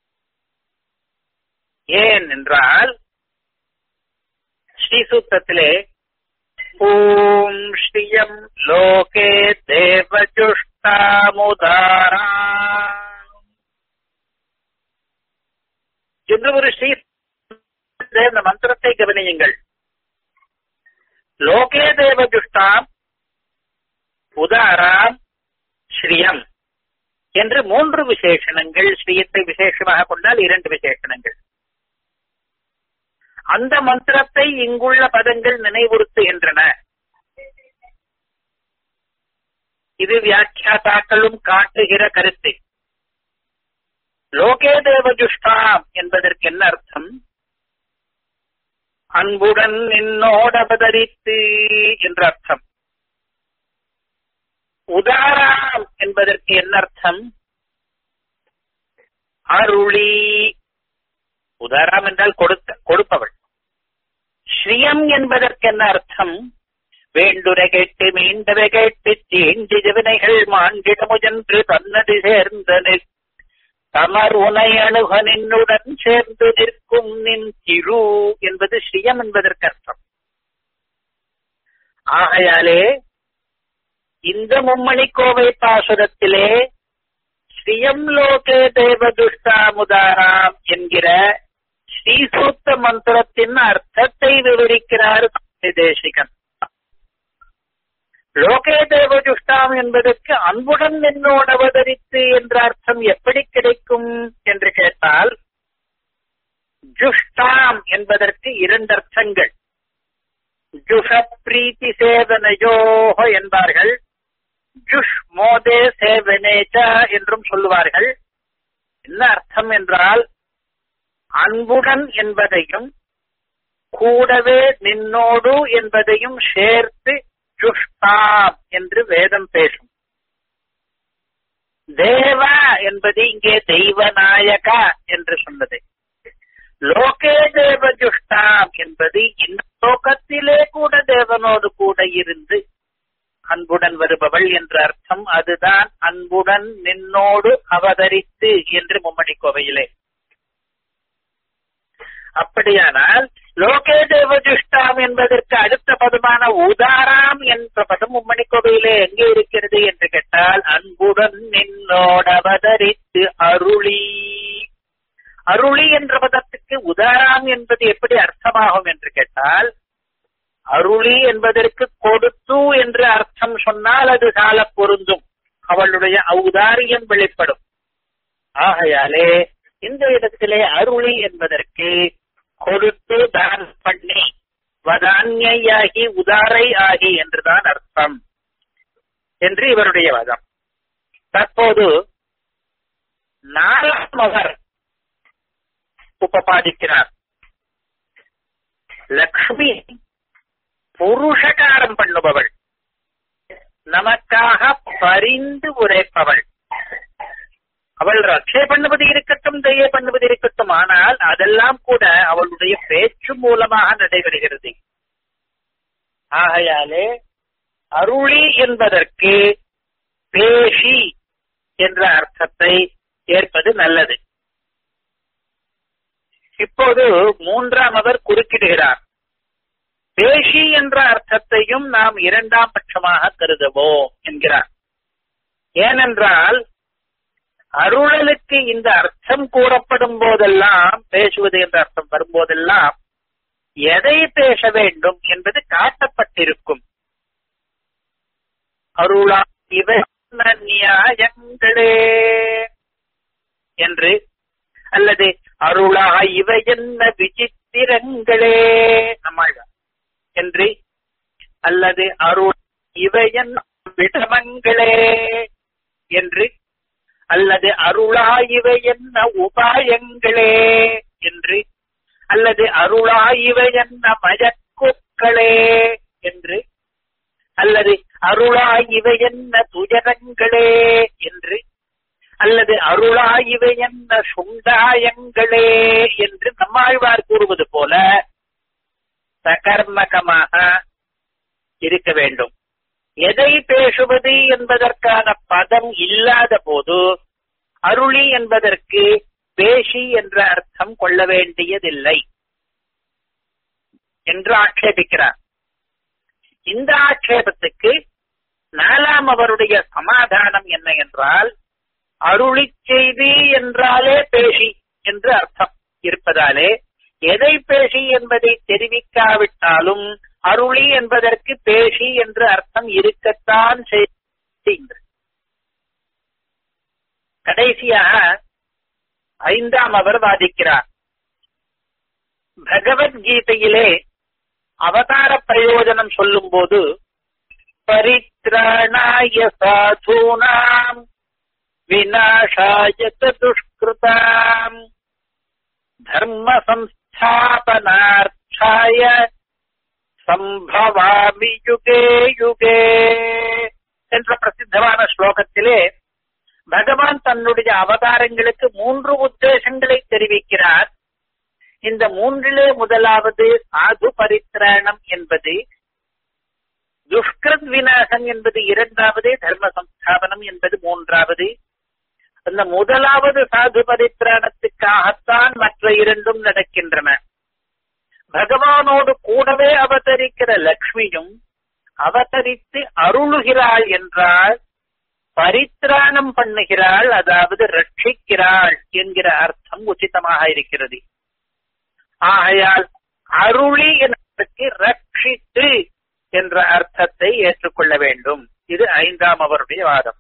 ஏன் என்றால் ஸ்ரீசூத்தத்திலே ஓம் ஸ்ரீயம் லோகே தேவஜுஷ்டாமுதாரா என்று ஒரு ஸ்ரீ இந்த மந்திரத்தை கவனியுங்கள் லோகே தேவஜுஷ்டாம் உதாராம் ஸ்ரீயம் என்று மூன்று விசேஷணங்கள் ஸ்ரீயத்தை விசேஷமாக கொண்டால் இரண்டு விசேஷணங்கள் அந்த மந்திரத்தை இங்குள்ள பதங்கள் நினைவுறுத்துகின்றன இது வியாக்கியாதாக்களும் காட்டுகிற கருத்து லோகே தேவஜுஷ்டாம் என்பதற்கு என்ன அர்த்தம் அன்புடன் நின்னோட அவதரித்து என்ற அர்த்தம் உதாராம் என்பதற்கு என்ன அர்த்தம் அருளி உதாராம் என்றால் கொடுத்த கொடுப்பவள் ஸ்ரீயம் என்பதற்கு என்ன அர்த்தம் வேண்டுரை கேட்டு மீண்டவை கேட்டு தீண்டி ஜிவனைகள் மாண்டிடமுஜன்று தன்னது சேர்ந்தனு தமர் உனை அணுக நின்னுடன் சேர்ந்து நிற்கும் நின் திரு என்பது ஸ்ரீயம் என்பதற்கு அர்த்தம் ஆகையாலே இந்த மும்மணி கோவை பாசுரத்திலே ஸ்ரீயம் லோகே தேவதுஷ்டாமுதாராம் என்கிற ஸ்ரீசூத்த மந்திரத்தின் அர்த்தத்தை விவரிக்கிறார் தேசிகன் லோகே தேவஜுஷ்டாம் என்பதற்கு அன்புடன் என்னோடு அவதரித்து என்ற அர்த்தம் எப்படி கிடைக்கும் என்று கேட்டால் ஜுஷ்டாம் என்பதற்கு இரண்டு அர்த்தங்கள் ஜுஷ பிரீத்தி சேவனையோஹ என்பார்கள் ஜுஷ் மோதே சேவனேச்ச என்றும் சொல்லுவார்கள் என்ன அர்த்தம் என்றால் அன்புடன் என்பதையும் கூடவே நின்னோடு என்பதையும் சேர்த்து ஜுஷ்டாம் என்று வேதம் பேசும் தேவா என்பது இங்கே தெய்வநாயகா என்று சொன்னது லோகே தேவ ஜுஷ்டாம் என்பது இந்த லோகத்திலே கூட தேவனோடு கூட இருந்து அன்புடன் வருபவள் என்ற அர்த்தம் அதுதான் அன்புடன் நின்னோடு அவதரித்து என்று மும்மணி கோவையிலே அப்படியானால் லோகே தேவஜுஷ்டாம் என்பதற்கு அடுத்த பதமான உதாராம் என்ற பதம் மும்மணி கோவையிலே எங்கே இருக்கிறது என்று கேட்டால் அன்புடன் நின்னோடு அவதரித்து அருளி அருளி என்ற பதத்துக்கு உதாராம் என்பது எப்படி அர்த்தமாகும் என்று கேட்டால் அருளி என்பதற்கு கொடுத்து என்று அர்த்தம் சொன்னால் அது கால பொருந்தும் அவளுடைய ஔதாரியம் வெளிப்படும் ஆகையாலே இந்த இடத்திலே அருளி என்பதற்கு கொடுத்து தானம் பண்ணி வதான்யாகி உதாரை ஆகி என்றுதான் அர்த்தம் என்று இவருடைய வாதம் தற்போது நாலாம் அவர் உபபாதிக்கிறார் லக்ஷ்மி புருஷகாரம் பண்ணுபவள் நமக்காக பரிந்து உரைப்பவள் அவள் ரட்சை பண்ணுவது இருக்கட்டும் தயை பண்ணுவது இருக்கட்டும் ஆனால் அதெல்லாம் கூட அவளுடைய பேச்சு மூலமாக நடைபெறுகிறது ஆகையாலே அருளி என்பதற்கு பேஷி என்ற அர்த்தத்தை ஏற்பது நல்லது இப்போது மூன்றாம் அவர் குறுக்கிடுகிறார் பேஷி என்ற அர்த்தத்தையும் நாம் இரண்டாம் பட்சமாக கருதுவோம் என்கிறார் ஏனென்றால் அருளலுக்கு இந்த அர்த்தம் கூறப்படும் போதெல்லாம் பேசுவது என்ற அர்த்தம் வரும்போதெல்லாம் எதை பேச வேண்டும் என்பது காட்டப்பட்டிருக்கும் அருளா இவை நியாயங்களே என்று அல்லது அருளா இவை என்ன விசித்திரங்களே நம்மாழ்வார் என்று அல்லது அருள் இவை என்ன விடமங்களே என்று அல்லது அருளா இவை என்ன உபாயங்களே என்று அல்லது அருளா இவை என்ன மயக்குக்களே என்று அல்லது அருளா இவை என்ன துயரங்களே என்று அல்லது அருளா இவை என்ன சுண்டாயங்களே என்று நம்மாழ்வார் கூறுவது போல சகர்மகமாக இருக்க வேண்டும் எதை பேசுவது என்பதற்கான பதம் இல்லாத போது அருளி என்பதற்கு பேஷி என்ற அர்த்தம் கொள்ள வேண்டியதில்லை என்று ஆட்சேபிக்கிறார் இந்த ஆட்சேபத்துக்கு நாலாம் அவருடைய சமாதானம் என்ன என்றால் அருளி செய்தி என்றாலே பேஷி என்று அர்த்தம் இருப்பதாலே எதை பேஷி என்பதை தெரிவிக்காவிட்டாலும் அருளி என்பதற்கு பேஷி என்று அர்த்தம் இருக்கத்தான் செய்கின்றது கடைசியாக ஐந்தாம் அவர் வாதிக்கிறார் பகவத்கீதையிலே அவதார பிரயோஜனம் சொல்லும் போது பரித்ராணாய சாதூனாம் விநாசாய துஷ்கிருதாம் தர்ம சம்ஸ்தாபனார்த்தாய சம்பவாமி யுகே யுகே என்ற பிரசித்தமான ஸ்லோகத்திலே பகவான் தன்னுடைய அவதாரங்களுக்கு மூன்று உத்தேசங்களை தெரிவிக்கிறார் இந்த மூன்றிலே முதலாவது சாது பரித்ராணம் என்பது துஷ்கிருத் விநாசம் என்பது இரண்டாவது தர்ம சம்ஸ்தாபனம் என்பது மூன்றாவது அந்த முதலாவது சாது பரித்ராணத்துக்காகத்தான் மற்ற இரண்டும் நடக்கின்றன பகவானோடு கூடவே அவதரிக்கிற லக்ஷ்மியும் அவதரித்து அருளுகிறாள் என்றால் பரித்ராணம் பண்ணுகிறாள் அதாவது ரட்சிக்கிறாள் என்கிற அர்த்தம் உச்சிதமாக இருக்கிறது ஆகையால் அருளி என்பதற்கு ரட்சித்து என்ற அர்த்தத்தை ஏற்றுக்கொள்ள வேண்டும் இது ஐந்தாம் அவருடைய வாதம்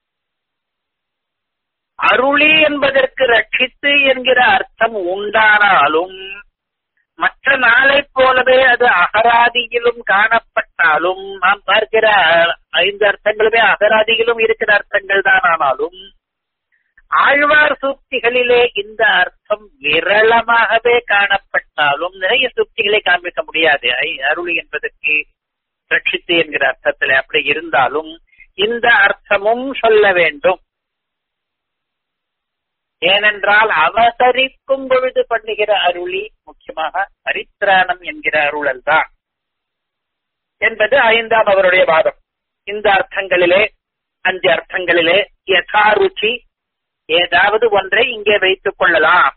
அருளி என்பதற்கு ரட்சித்து என்கிற அர்த்தம் உண்டானாலும் மற்ற நாளை போலவே அது அகராதியிலும் காணப்பட்டாலும் நாம் பார்க்கிற ஐந்து அர்த்தங்களுமே அகராதியிலும் இருக்கிற அர்த்தங்கள் தான் ஆனாலும் ஆழ்வார் சூக்திகளிலே இந்த அர்த்தம் விரளமாகவே காணப்பட்டாலும் நிறைய சூக்திகளை காண்பிக்க முடியாது அருளி என்பதற்கு ரட்சித்து என்கிற அர்த்தத்தில் அப்படி இருந்தாலும் இந்த அர்த்தமும் சொல்ல வேண்டும் ஏனென்றால் அவதரிக்கும் பொழுது பண்ணுகிற அருளி முக்கியமாக பரித்ராணம் என்கிற அருளல் தான் என்பது ஐந்தாம் அவருடைய வாதம் இந்த அர்த்தங்களிலே அஞ்சு அர்த்தங்களிலே யதாருச்சி ஏதாவது ஒன்றை இங்கே வைத்துக் கொள்ளலாம்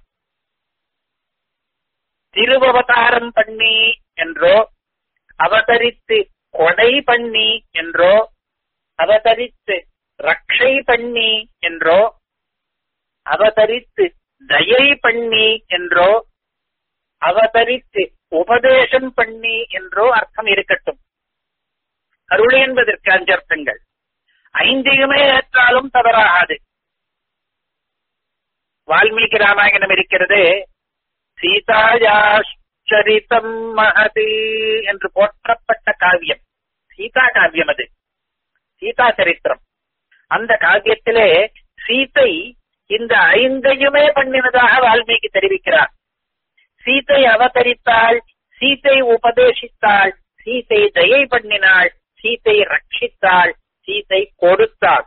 திருவவதாரம் பண்ணி என்றோ அவதரித்து கொடை பண்ணி என்றோ அவதரித்து ரக்ஷை பண்ணி என்றோ அவதரித்து தயை பண்ணி என்றோ அவதரித்து உபதேசம் பண்ணி என்றோ அர்த்தம் இருக்கட்டும் அருள் என்பதற்கு அஞ்சு அர்த்தங்கள் ஐந்தையுமே ஏற்றாலும் தவறாகாது வால்மீகி ராமாயணம் இருக்கிறது சீதாயாச்சரிதம் மகதி என்று போற்றப்பட்ட காவியம் சீதா காவியம் அது சீதா சரித்திரம் அந்த காவியத்திலே சீதை இந்த ஐந்தையுமே பண்ணினதாக வால்மீகி தெரிவிக்கிறார் சீதை அவதரித்தாள் சீதை உபதேசித்தாள் சீதை தயை பண்ணினாள் சீதை ரட்சித்தாள் சீதை கொடுத்தாள்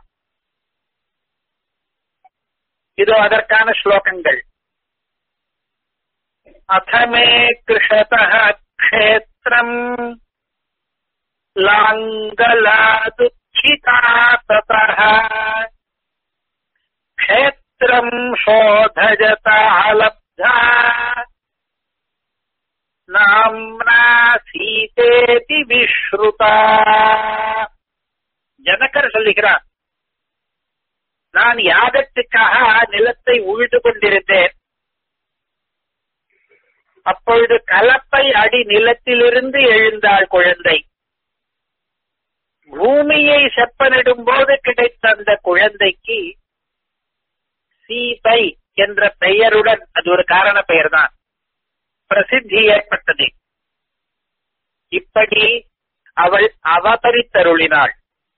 இதோ அதற்கான ஸ்லோகங்கள் அத்தமே கிருஷத க்ஷேத்திரம் லாங்கலாதுச்சிதா ததः क्षेत्रम् शोधजता लब्धा சீதேதி விஸ்ருதா ஜனகர் சொல்லுகிறார் நான் யாகத்துக்காக நிலத்தை உழுது கொண்டிருந்தேன் அப்பொழுது கலப்பை அடி நிலத்திலிருந்து எழுந்தாள் குழந்தை பூமியை செப்பனிடும் போது கிடைத்த அந்த குழந்தைக்கு சீதை என்ற பெயருடன் அது ஒரு காரண பெயர் தான் பிரசித்தி ஏற்பட்டது இப்படி அவள் அவதரித்தருளினாள்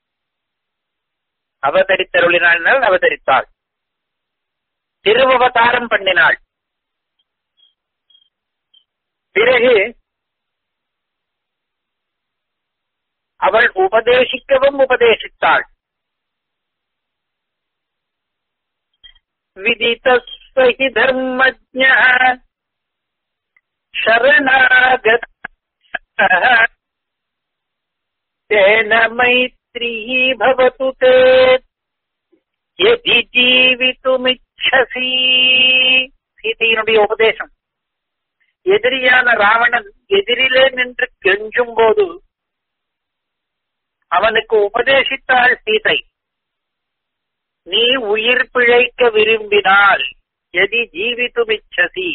அவதரித்தருளினாள் அவதரித்தாள் திருவவதாரம் பண்ணினாள் பிறகு அவள் உபதேசிக்கவும் உபதேசித்தாள் விதிதஸ்வஹி தர்மஜ शरणागत तेन मैत्री भवतु ते यदि ஜீவித்துமிச்சசி சீதையினுடைய உபதேசம் எதிரியான ராவணன் எதிரிலே நின்று கெஞ்சும் போது அவனுக்கு உபதேசித்தாள் சீதை நீ உயிர் பிழைக்க விரும்பினால் எதி ஜீவித்துமிச்சசி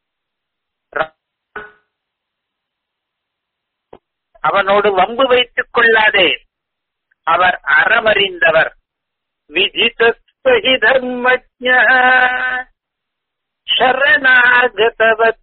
அவனோடு வம்பு வைத்துக் கொள்ளாதே அவர் அறமறிந்தவர் விதிதஸ்வஹி தர்மஜ சரணாகதவத்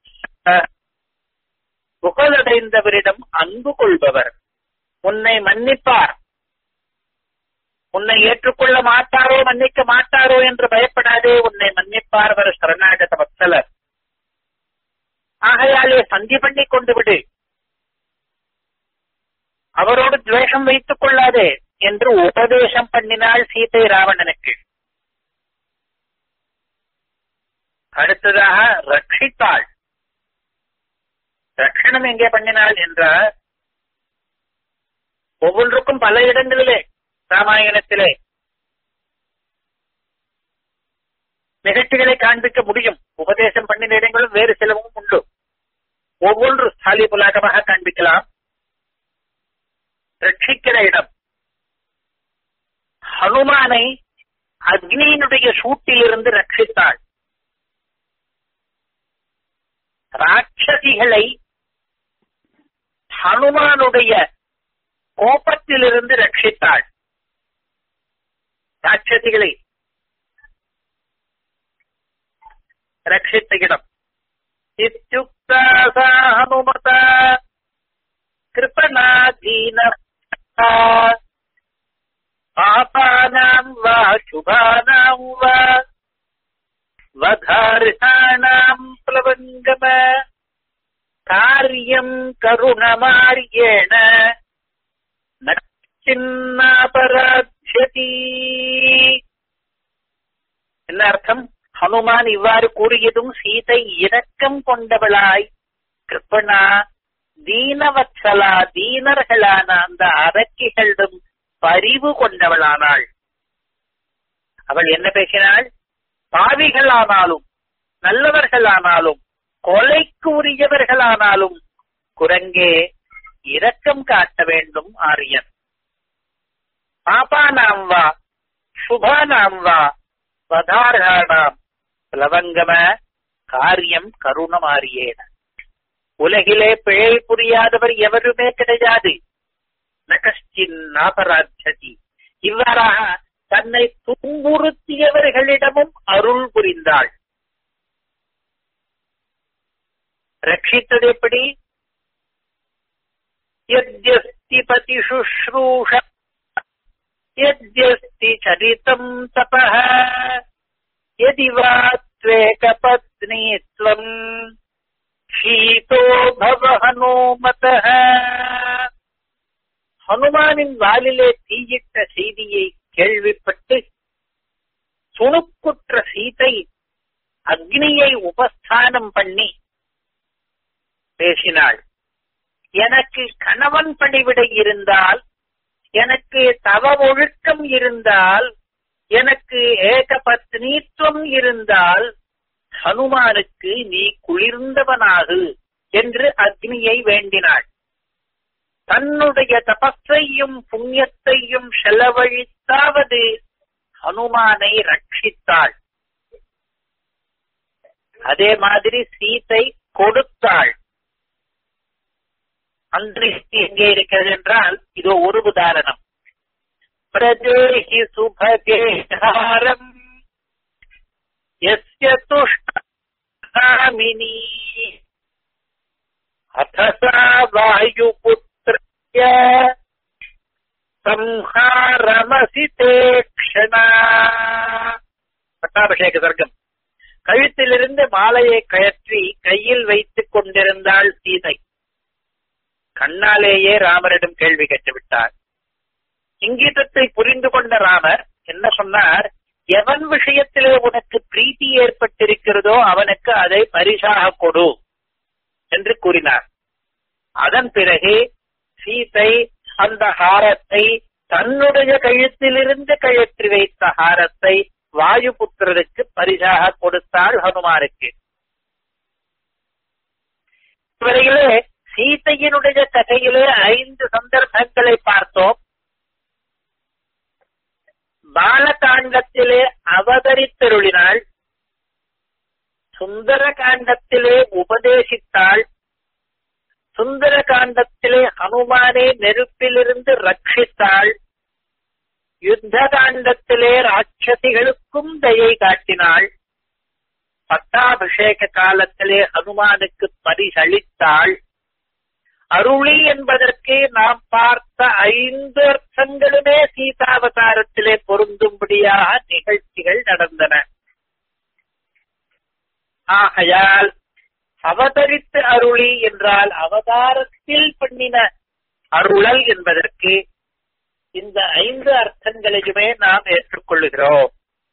புகழடைந்தவரிடம் அன்பு கொள்பவர் உன்னை மன்னிப்பார் உன்னை ஏற்றுக்கொள்ள மாட்டாரோ மன்னிக்க மாட்டாரோ என்று பயப்படாதே உன்னை மன்னிப்பார் அவர் சரணாகத வத்சலர் ஆகையாலே சந்தி பண்ணி கொண்டு விடு அவரோடு துவேஷம் வைத்துக் கொள்ளாதே என்று உபதேசம் பண்ணினாள் சீதை ராவணனுக்கு அடுத்ததாக ரட்சித்தாள் ரட்சணம் எங்கே பண்ணினாள் என்றால் ஒவ்வொன்றுக்கும் பல இடங்களிலே ராமாயணத்திலே நிகழ்ச்சிகளை காண்பிக்க முடியும் உபதேசம் பண்ணின இடங்களும் வேறு சிலவும் உண்டு ஒவ்வொன்று ஸ்தாலி புலாகமாக காண்பிக்கலாம் ரட்சிக்கிற இடம் ஹனுமானை அக்னியினுடைய சூட்டிலிருந்து ரட்சித்தாள் ராட்சசிகளை ஹனுமானுடைய கோபத்திலிருந்து ரட்சித்தாள் ராட்சசிகளை ரட்சித்த இடம் இத்தியுக்தா சா ஹனுமத கிருபணாதீன பாபானாம் வா சுபானாம் வா வதார்ஹாணாம் பிளவங்கம காரியம் கருணமாரியேண நச்சின்னாபராத்யதி என்ன அர்த்தம் ஹனுமான் இவ்வாறு கூறியதும் சீதை இரக்கம் கொண்டவளாய் கிருப்பணா தீனவத்சலா தீனர்களான அந்த அரக்கிகளிடம் பரிவு கொண்டவளானாள் அவள் என்ன பேசினாள் பாவிகளானாலும் நல்லவர்களானாலும் கொலைக்கு உரியவர்களானாலும் குரங்கே இரக்கம் காட்ட வேண்டும் ஆரியன் பாபானாம் வா சுபானாம் வா வதார்கானாம் பிளவங்கம காரியம் கருணமாரியேன உலகிலே பிழை புரியாதவர் எவருமே கிடையாது நகஸ்டின் அபராத்தி இவ்வாறாக தன்னை துன்புறுத்தியவர்களிடமும் அருள் புரிந்தாள் ரட்சித்தது எப்படி यद्यस्ति पतिशुश्रूष यद्यस्ति चरितम् तपः यदि वा त्वेकपत्नी त्वम् ஷீதோ பவ ஹனுமதः ஹனுமானின் வாலிலே தீயிட்ட செய்தியை கேள்விப்பட்டு சுணுக்குற்ற சீதை அக்னியை உபஸ்தானம் பண்ணி பேசினாள் எனக்கு கணவன் பணிவிடை இருந்தால் எனக்கு தவ ஒழுக்கம் இருந்தால் எனக்கு ஏக பத்னித்துவம் இருந்தால் ஹனுமானுக்கு நீ குளிர்ந்தவனாகு என்று அக்னியை வேண்டினாள் தன்னுடைய தபஸையும் புண்ணியத்தையும் செலவழித்தாவது ஹனுமானை ரட்சித்தாள் அதே மாதிரி சீதை கொடுத்தாள் அன்று எங்கே இருக்கிறது என்றால் இதோ ஒரு உதாரணம் பிரதேஹி சுபகேதாரம் எஸ்ய துஷ்டாமினி அத சா வாயுபுத்திரய சம்ஹாரமசி தேக்ஷணா பட்டாபிஷேக சர்க்கம் கழுத்திலிருந்து மாலையை கயற்றி கையில் வைத்துக் கொண்டிருந்தாள் சீதை கண்ணாலேயே ராமரிடம் கேள்வி கேட்டுவிட்டார் இங்கீதத்தை புரிந்து கொண்ட ராமர் என்ன சொன்னார் எவன் விஷயத்திலே உனக்கு பிரீத்தி ஏற்பட்டிருக்கிறதோ அவனுக்கு அதை பரிசாக கொடு என்று கூறினார் அதன் பிறகு சீதை அந்த ஹாரத்தை தன்னுடைய கழுத்திலிருந்து கழற்றி வைத்த ஹாரத்தை வாயுபுத்திரருக்கு பரிசாக கொடுத்தாள் ஹனுமாருக்கு இதுவரையிலே சீதையினுடைய கதையிலே ஐந்து சந்தர்ப்பங்களை பார்த்தோம் பாலகாண்டத்திலே அவதரித்தருளினாள் சுந்தர காண்டத்திலே உபதேசித்தாள் சுந்தர காண்டத்திலே ஹனுமானை நெருப்பிலிருந்து ரட்சித்தாள் யுத்த காண்டத்திலே ராட்சசிகளுக்கும் தயை காட்டினாள் பட்டாபிஷேக காலத்திலே ஹனுமானுக்கு பரிசளித்தாள் அருளி என்பதற்கு நாம் பார்த்த ஐந்து அர்த்தங்களுமே சீதாவதாரத்திலே பொருந்தும்படியாக நிகழ்ச்சிகள் நடந்தன ஆகையால் அவதரித்து அருளி என்றால் அவதாரத்தில் பண்ணின அருளல் என்பதற்கு இந்த ஐந்து அர்த்தங்களையுமே நாம் ஏற்றுக்கொள்ளுகிறோம்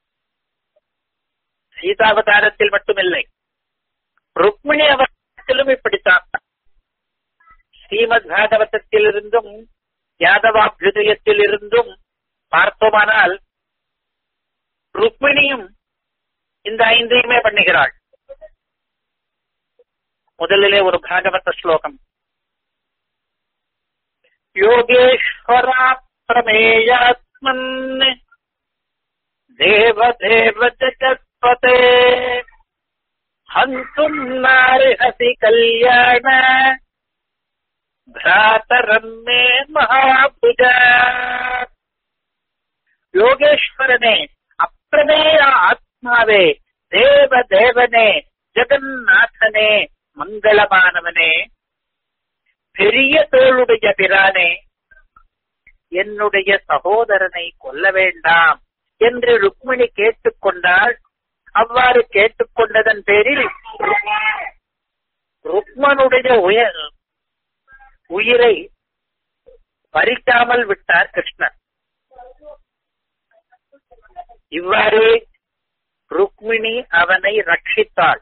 சீதாவதாரத்தில் மட்டுமில்லை ருக்மிணி அவதாரத்திலும் இப்படித்தான் ஸ்ரீமத் பாகவதத்திலிருந்தும் யாதவாபியுதயத்திலிருந்தும் பார்த்தோமானால் ருக்மிணியும் இந்த ஐந்தையுமே பண்ணுகிறாள் முதலிலே ஒரு பாகவத ஸ்லோகம் யோகேஸ்வரா பிரமேயாத்மன் தேவதேவ ஜகத்பதே ஹந்தும் நாரிஹசி கல்யாண ಭ್ರಾತರಂ ಮೇ ಮಹಾಭುಜ ಯೋಗೇಶ್ವರನೇ ಅಪ್ರಮೇಯ ಆತ್ಮಾವೇ ದೇವ ದೇವನೇ ஜெகநாதனே மங்களமானவனே பெரிய தோளுடைய பிரானே என்னுடைய சகோதரனை கொல்ல வேண்டாம் என்று ருக்மிணி கேட்டுக்கொண்டால் அவ்வாறு கேட்டுக்கொண்டதன் பேரில் ருக்மனுடைய உயர் உயிரை பறிக்காமல் விட்டார் கிருஷ்ணர் இவ்வாறு ருக்மிணி அவனை ரட்சித்தாள்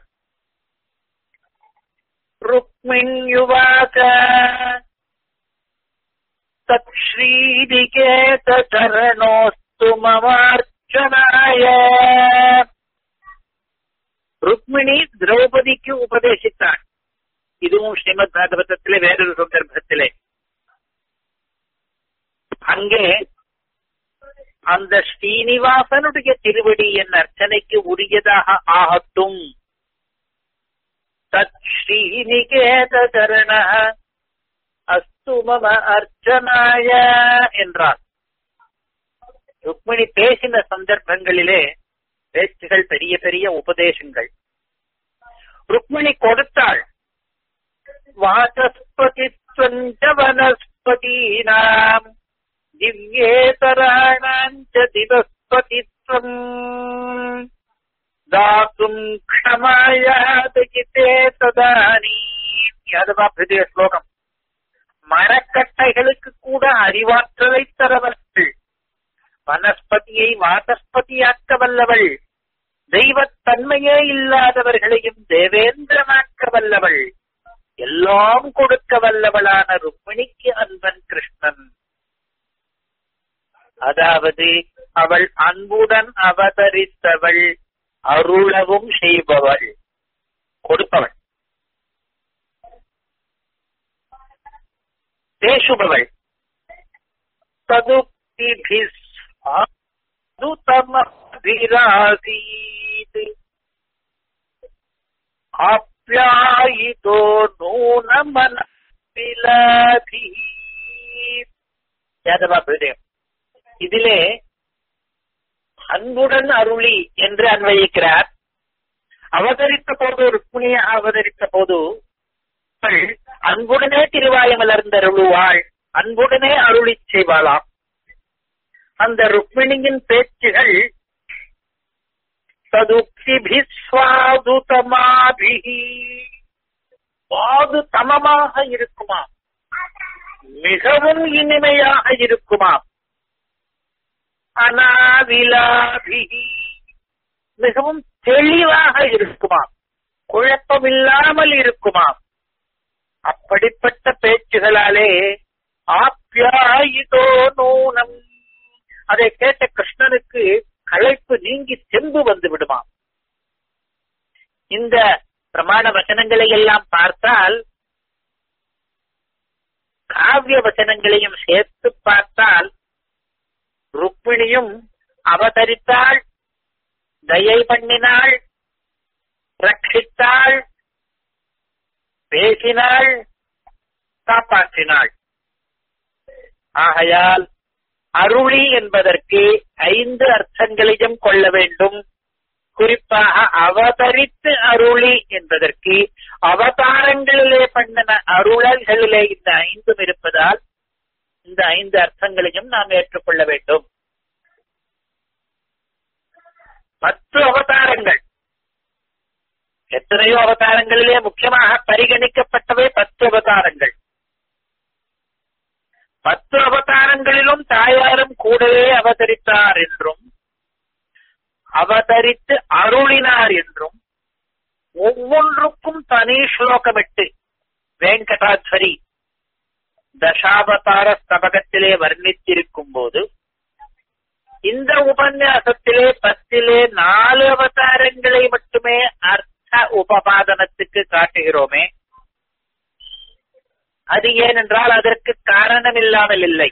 ருக்மிண்யுவாக தத் ஸ்ரீநிகேத சரணோஸ்து மமார்ச்சனாய ருக்மிணி திரௌபதிக்கு உபதேசித்தாள் இதுவும் ஸ்ரீமத் பாகவதத்திலே வேறொரு சந்தர்ப்பத்திலே அங்கே அந்த ஸ்ரீனிவாசனுடைய திருவடி என் அர்ச்சனைக்கு உரியதாக ஆகட்டும் தத் ஸ்ரீநிகேத சரண அஸ்து மம அர்ச்சனாய என்றார் ருக்மிணி பேசின சந்தர்ப்பங்களிலே பேச்சுகள் பெரிய பெரிய உபதேசங்கள் ருக்மிணி கொடுத்தாள் வாசஸ்பதித்வஞ்ச வனஸ்பதீனாம் திவ்யேதராணாம் ச திவஸ்பதித்வம் தாத்தும் க்ஷமாயாதகிதே ததானி யாதவாபிரிய ஸ்லோகம் மரக்கட்டைகளுக்கு கூட அறிவாற்றலை தரவர்கள் வனஸ்பதியை வாசஸ்பதியாக்க வல்லவள் தெய்வத்தன்மையே இல்லாதவர்களையும் தேவேந்திரனாக்க வல்லவள் எல்லாம் கொடுக்க வல்லவளான ருக்மிணிக்கு அன்பன் கிருஷ்ணன் அதாவது அவள் அன்புடன் அவதரித்தவள் அருளவும் செய்பவள் கொடுப்பவள் பேசுபவள் ததுப்திபிஸ்வாதுதமபிராசீத் ஆப்யாயிதோ நூனமன பிலதி யாதவா ஹிருதயம் இதிலே அன்புடன் அருளி என்று அன்வயிக்கிறார் அவதரித்த போது ருக்மிணியை அவதரித்த போது அவள் அன்புடனே திருவாயமலர்ந்தருளுவாள் அன்புடனே அருளி செய்வாளாம் அந்த ருக்மிணியின் பேச்சுகள் ததுக்திபி சுவாதுதமாபி சுவாது தமமாக இருக்குமா மிகவும் இனிமையாக இருக்குமா அனாவிலாபி மிகவும் தெளிவாக இருக்குமா குழப்பமில்லாமல் இருக்குமா அப்படிப்பட்ட பேச்சுகளாலே ஆப்யாயிதோ நூனம் அதை கேட்ட கிருஷ்ணனுக்கு களைப்பு நீங்கி தெம்பு வந்து விடுமா இந்த பிரமாண வசனங்களை எல்லாம் பார்த்தால் காவிய வசனங்களையும் சேர்த்து பார்த்தால் ருக்மிணியும் அவதரித்தாள் தயை பண்ணினாள் ரட்சித்தாள் பேசினாள் காப்பாற்றினாள் ஆகையால் அருளி என்பதற்கு ஐந்து அர்த்தங்களையும் கொள்ள வேண்டும் குறிப்பாக அவதரித்து அருளி என்பதற்கு அவதாரங்களிலே பண்ணின அருளல்களிலே இந்த ஐந்தும் இருப்பதால் இந்த ஐந்து அர்த்தங்களையும் நாம் ஏற்றுக்கொள்ள வேண்டும் பத்து அவதாரங்கள் எத்தனையோ அவதாரங்களிலே முக்கியமாக பரிகணிக்கப்பட்டவை பத்து அவதாரங்கள் பத்து அவதாரங்களிலும் தாயாரும் கூடவே அவதரித்தார் என்றும் அவதரித்து அருளினார் என்றும் ஒவ்வொன்றுக்கும் தனி ஸ்லோகமிட்டு வெங்கடாத்வரி தசாவதார ஸ்தபகத்திலே வர்ணித்திருக்கும் போது இந்த உபன்யாசத்திலே பத்திலே நாலு அவதாரங்களை மட்டுமே அர்த்த உபபாதனத்துக்கு காட்டுகிறோமே அது ஏனென்றால் அதற்கு காரணம் இல்லாமல் இல்லை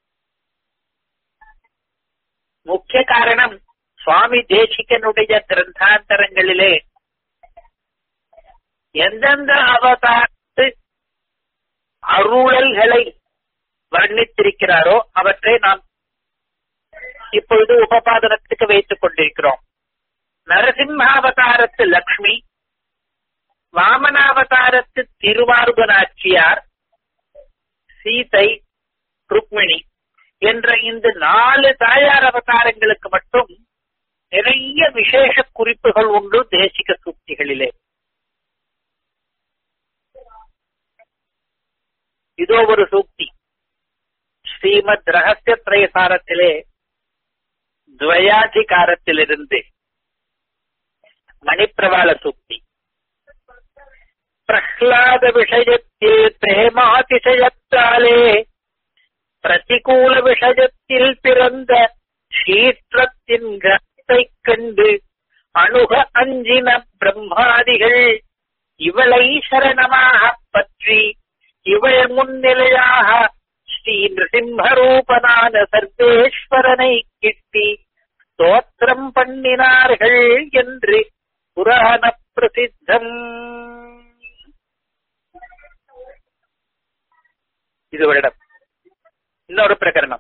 முக்கிய காரணம் சுவாமி தேசிகனுடைய கிரந்தாந்தரங்களிலே எந்தெந்த அவதாரத்து அருளல்களை வர்ணித்திருக்கிறாரோ அவற்றை நாம் இப்பொழுது உபபாதனத்துக்கு வைத்துக் கொண்டிருக்கிறோம் நரசிம்மாவதாரத்து லக்ஷ்மி வாமனாவதாரத்து திருவார்பனாச்சியார் சீதை ருக்மிணி என்ற இந்த நாலு தாயார் அவதாரங்களுக்கு மட்டும் நிறைய விசேஷ குறிப்புகள் உண்டு தேசிக சூக்திகளிலே இதோ ஒரு சூக்தி ஸ்ரீமத் ரகசிய பிரயசாரத்திலே துவயாதிகாரத்திலிருந்து மணிப்பிரவாள சூக்தி பிரஹ்லாத விஷயத்தில் பிரேமாதிசயத்தாலே பிரதிகூல விஷயத்தில் பிறந்த சீற்றத்தின் கத்தை கண்டு அணுக அஞ்சின பிரம்மாதிகள் இவளை சரணமாக பற்றி இவள் முன்னிலையாக ஸ்ரீ நிருசிம்மரூபனான சர்வேஸ்வரனை கிட்டி ஸ்தோத்திரம் பண்ணினார்கள் என்று புராண பிரசித்தம் இது ஒரு இடம் இன்னொரு பிரகரணம்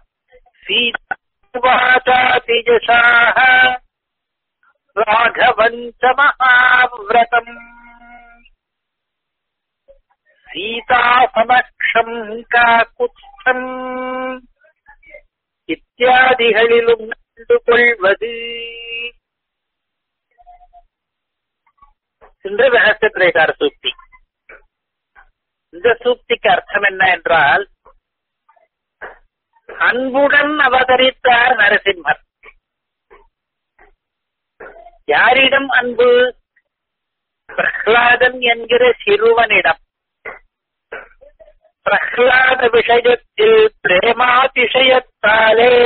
சீதாதிஜசாக ராகவஞ்ச மகாவிரதம் சீதா சமக்ஷம் காக்குத்ஸ்தம் இத்தியாதிகளிலும் கண்டு கொள்வது என்று ரகசிய திரைகார சூக்தி இந்த சூக்திக்கு அர்த்தம் என்ன என்றால் அன்புடன் அவதரித்தார் நரசிம்மர் யாரிடம் அன்பு பிரஹ்லாதன் என்கிற சிறுவனிடம் பிரஹ்லாத விஷயத்தில் பிரேமாதிசயத்தாலே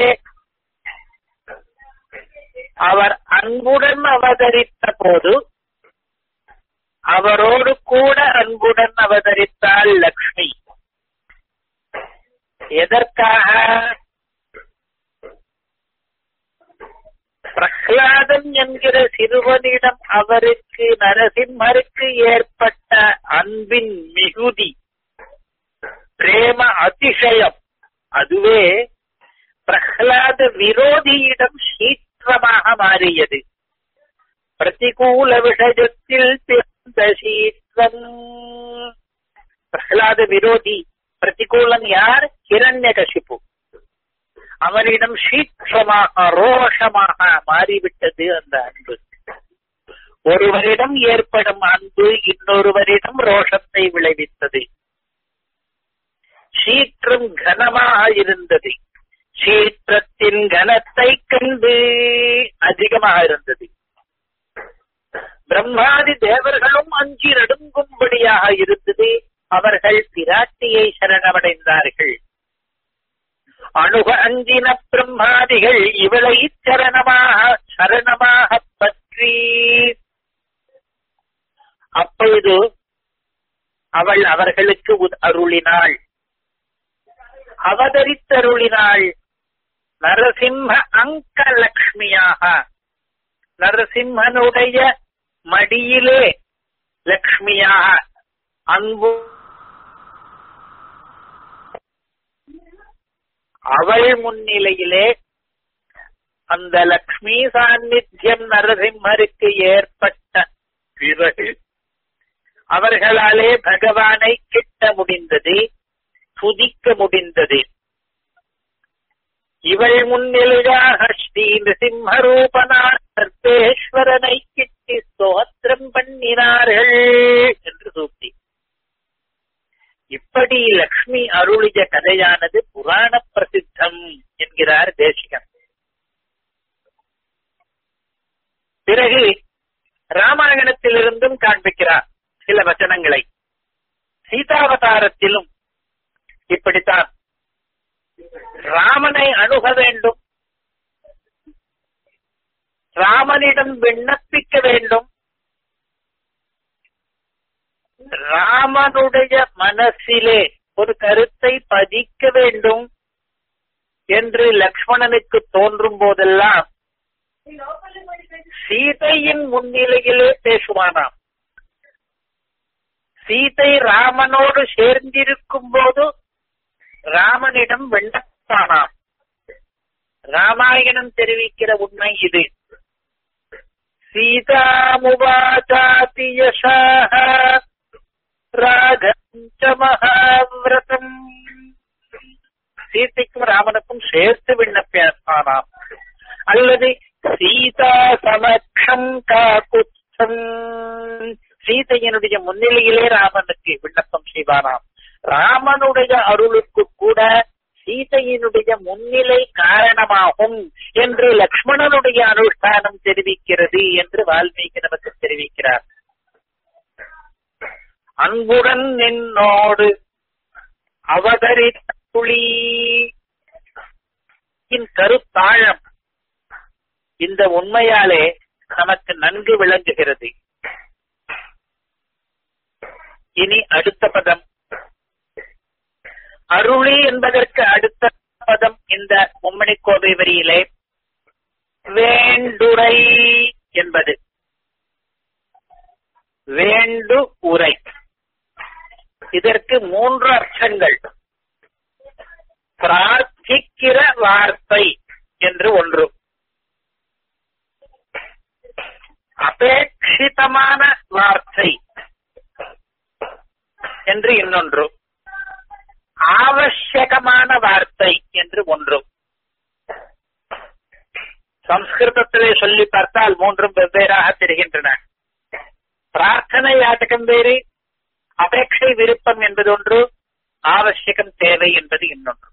அவர் அன்புடன் அவதரித்த போது அவரோடு கூட அன்புடன் அவதரித்தாள் லக்ஷ்மி எதற்காக பிரஹ்லாதன் என்கிற சிறுவனிடம் அவருக்கு நரசிம்மருக்கு ஏற்பட்ட அன்பின் மிகுதி பிரேம அதிசயம் அதுவே பிரஹ்லாத விரோதியிடம் சீற்றமாக மாறியது பிரதிகூல விஷயத்தில் பிறந்த சீற்றம் பிரஹ்லாத விரோதி பிரதிகூலன் யார் ஹிரண்யகசிப்பு அவனிடம் சீற்றமாக ரோஷமாக மாறிவிட்டது அந்த அன்பு ஒருவரிடம் ஏற்படும் அன்பு இன்னொருவரிடம் ரோஷத்தை விளைவித்தது சீற்றம் கனமாக இருந்தது சீற்றத்தின் கனத்தை கண்டு அதிகமாக இருந்தது பிரம்மாதி தேவர்களும் அஞ்சி நடுங்கும்படியாக இருந்தது அவர்கள் பிராட்டியை சரணமடைந்தார்கள் அணுக அஞ்சின பிரம்மாதிகள் இவளை சரணமாக சரணமாக பற்றி அப்பொழுது அவள் அவர்களுக்கு அருளினாள் அவதரித்தருளினாள் நரசிம்ம அங்க லக்ஷ்மியாக நரசிம்மனுடைய மடியிலே லக்ஷ்மியாக அன்பு அவள் முன்னிலையிலே அந்த லக்ஷ்மி சாநித்தியம் நரசிம்மருக்கு ஏற்பட்ட பிறகு அவர்களாலே பகவானை கிட்ட முடிந்தது துதிக்க முடிந்தது இவள் முன்னிலையாக ஸ்ரீ நிருசிம்மரூபனார் சர்வேஸ்வரனை கிட்டி ஸ்தோத்திரம் பண்ணினார்கள் என்று சூட்டி இப்படி லக்ஷ்மி அருளிய கதையானது புராண பிரசித்தம் என்கிறார் தேசிகன் பிறகு ராமாயணத்திலிருந்தும் காண்பிக்கிறார் சில வச்சனங்களை சீதாவதாரத்திலும் இப்படித்தான் ராமனை அணுக வேண்டும் ராமனிடம் விண்ணப்பிக்க வேண்டும் ராமனுடைய மனசிலே ஒரு கருத்தை பதிக்க வேண்டும் என்று லக்ஷ்மணனுக்கு தோன்றும் போதெல்லாம் சீதையின் முன்னிலையிலே பேசுவானாம் சீதை ராமனோடு சேர்ந்திருக்கும் போது ராமனிடம் விண்ணப்பானாம் ராமாயணம் தெரிவிக்கிற உண்மை இது சீதாமுவாச்சாதி யசாஹ ராகஞ்ச மகாவிரதம் சீதைக்கும் ராமனுக்கும் சேர்த்து விண்ணப்பானாம் அல்லது சீதா சமக்ஷம் காக்குச்சம் சீதையனுடைய முன்னிலையிலே ராமனுக்கு விண்ணப்பம் செய்வானாம் ராமனுடைய அருளுக்கு கூட சீதையினுடைய முன்னிலை காரணமாகும் என்று லக்ஷ்மணனுடைய அனுஷ்டானம் தெரிவிக்கிறது என்று வால்மீகி நமக்கு தெரிவிக்கிறார் அன்புடன் நின்னோடு அவதரித்துளி கருத்தாழம் இந்த உண்மையாலே நமக்கு நன்கு விளங்குகிறது இனி அடுத்த பதம் அருளி என்பதற்கு அடுத்த பதம் இந்த மும்மணி கோவை வரியிலே வேண்டுரை என்பது வேண்டு உரை இதற்கு மூன்று அர்த்தங்கள் பிரார்த்திக்கிற வார்த்தை என்று ஒன்று அபேட்சிதமான வார்த்தை என்று இன்னொன்று ஆவசியகமான வார்த்தை என்று ஒன்று சம்ஸ்கிருதத்திலே சொல்லி பார்த்தால் மூன்றும் வெவ்வேறாக தெரிகின்றன பிரார்த்தனை யாட்டகம் வேறு அபேட்சை விருப்பம் என்பது ஒன்று ஆவசியகம் தேவை என்பது இன்னொன்று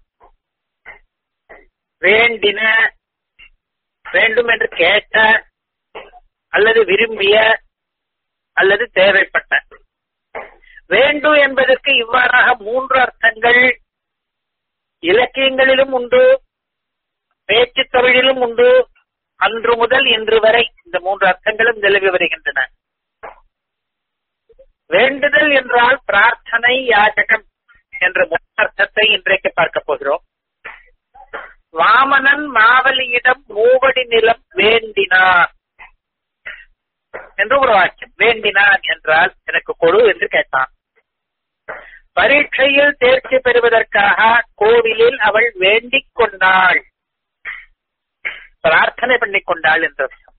வேண்டின வேண்டும் என்று கேட்ட அல்லது விரும்பிய அல்லது தேவைப்பட்ட வேண்டும் என்பதற்கு இவ்வாறாக மூன்று அர்த்தங்கள் இலக்கியங்களிலும் உண்டு பேச்சு தமிழிலும் உண்டு அன்று முதல் இன்று வரை இந்த மூன்று அர்த்தங்களும் நிலவி வருகின்றன வேண்டுதல் என்றால் பிரார்த்தனை யாஜகம் என்ற மூன்று அர்த்தத்தை இன்றைக்கு பார்க்க போகிறோம் வாமனன் மாவலியிடம் மூவடி நிலம் வேண்டினார் என்று ஒரு வாக்கியம் வேண்டினான் என்றால் எனக்கு கொடு என்று கேட்டான் பரீட்சையில் தேர்ச்சி பெறுவதற்காக கோவிலில் அவள் வேண்டிக் கொண்டாள் பிரார்த்தனை பண்ணிக் கொண்டாள் என்று அர்த்தம்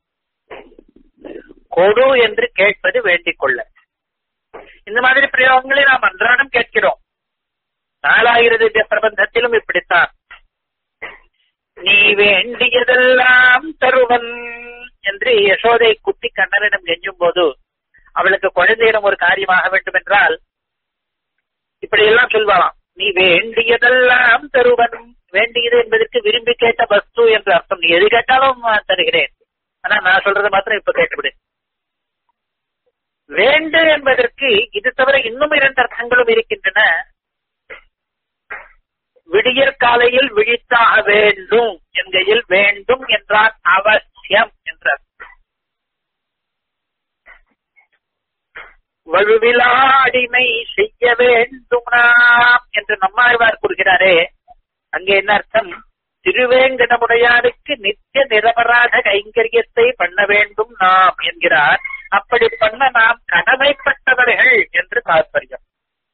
கொடு என்று கேட்பது வேண்டிக் கொள்ள இந்த மாதிரி பிரயோகங்களை நாம் அன்றாடம் கேட்கிறோம் நாலாயிரத்து பிரபந்தத்திலும் இப்படித்தான் நீ வேண்டியதெல்லாம் தருவன் என்று யசோதை குட்டி கண்ணனிடம் கெஞ்சும் போது அவளுக்கு குழந்தையிடம் ஒரு காரியமாக வேண்டும் என்றால் இப்படி எல்லாம் சொல்வாளாம் நீ வேண்டியதெல்லாம் தருவன் வேண்டியது என்பதற்கு விரும்பி கேட்ட வஸ்து என்று அர்த்தம் நீ எது கேட்டாலும் நான் தருகிறேன் ஆனா நான் சொல்றது மாத்திரம் இப்ப கேட்டுவிடு வேண்டு என்பதற்கு இது தவிர இன்னும் இரண்டு அர்த்தங்களும் இருக்கின்றன விடியற் காலையில் விழித்தாக வேண்டும் என்கையில் வேண்டும் என்றால் அவசியம் என்ற வழுவிலாடிமை செய்ய வேண்டும் நாம் என்று நம்மாழ்வார் கூறுகிறாரே அங்கே என்ன அர்த்தம் திருவேங்கடமுடையாருக்கு நித்திய நிரபராத கைங்கரியத்தை பண்ண வேண்டும் நாம் என்கிறார் அப்படி பண்ண நாம் கடமைப்பட்டவர்கள் என்று தாற்பயம்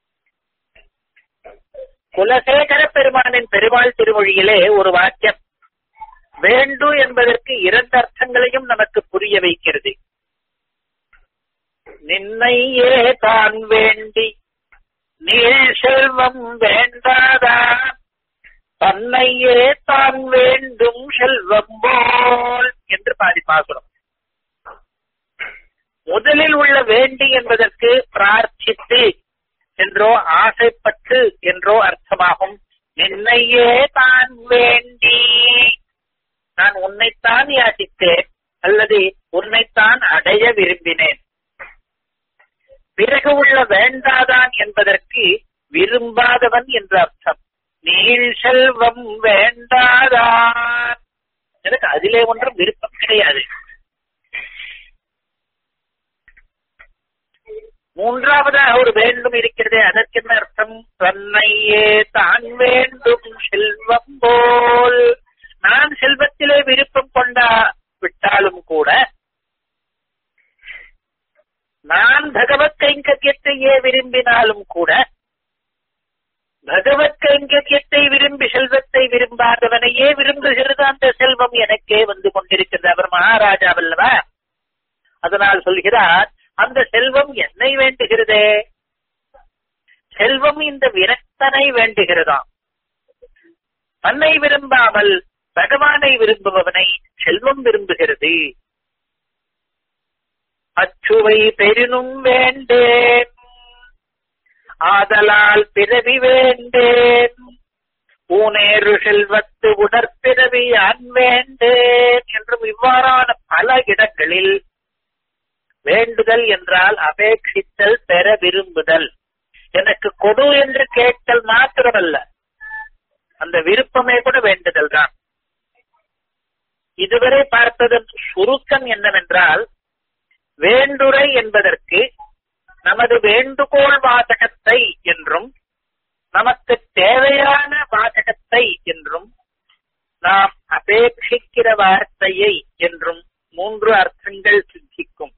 குலசேகர பெருமானின் பெருமாள் திருமொழியிலே ஒரு வாக்கியம் வேண்டு என்பதற்கு இரண்டு அர்த்தங்களையும் நமக்கு புரிய வைக்கிறது நின்னையே தான் வேண்டி நீள் செல்வம் வேண்டாதா தன்னையே தான் வேண்டும் செல்வம் போல் என்று பாடி பாசுரம் முதலில் உள்ள வேண்டி என்பதற்கு பிரார்த்தித்து என்றோ ஆசைப்பட்டு என்றோ அர்த்தமாகும் என்னையே தான் வேண்டி நான் உன்னைத்தான் யாசித்தேன் அல்லது உன்னைத்தான் அடைய விரும்பினேன் பிறகு உள்ள வேண்டாதான் என்பதற்கு விரும்பாதவன் என்ற அர்த்தம் நீள் செல்வம் வேண்டாதான் எனக்கு அதிலே ஒன்றும் விருப்பம் கிடையாது மூன்றாவதாக ஒரு வேண்டும் இருக்கிறதே அதற்கு என்ன அர்த்தம் தன்னையே தான் வேண்டும் செல்வம் போல் நான் செல்வத்திலே விருப்பம் கொண்டா விட்டாலும் கூட நான் பகவத் கைங்கரியத்தையே விரும்பினாலும் கூட பகவத் கைங்கரியத்தை விரும்பி செல்வத்தை விரும்பாதவனையே விரும்புகிறது அந்த செல்வம் எனக்கே வந்து கொண்டிருக்கிறது அவர் மகாராஜாவல்லவா அதனால் சொல்கிறார் அந்த செல்வம் என்னை வேண்டுகிறதே செல்வம் இந்த விரக்தனை வேண்டுகிறதாம் தன்னை விரும்பாமல் பகவானை விரும்புபவனை செல்வம் விரும்புகிறது அச்சுவை பெரினும் வேண்டேன் ஆதலால் பிறவி வேண்டேன் ஊனேறு செல்வத்து உடற்பிறவி அன் வேண்டேன் என்றும் இவ்வாறான பல இடங்களில் வேண்டுதல் என்றால் அபேட்சித்தல் பெற விரும்புதல் எனக்கு கொடு என்று கேட்டல் மாத்திரமல்ல அந்த விருப்பமே கூட வேண்டுதல் தான் இதுவரை பார்த்ததன் சுருக்கம் என்னவென்றால் வேண்டுரை என்பதற்கு நமது வேண்டுகோள் வாசகத்தை என்றும் நமக்கு தேவையான வாசகத்தை என்றும் நாம் அபேட்சிக்கிற வார்த்தையை என்றும் மூன்று அர்த்தங்கள் சித்திக்கும்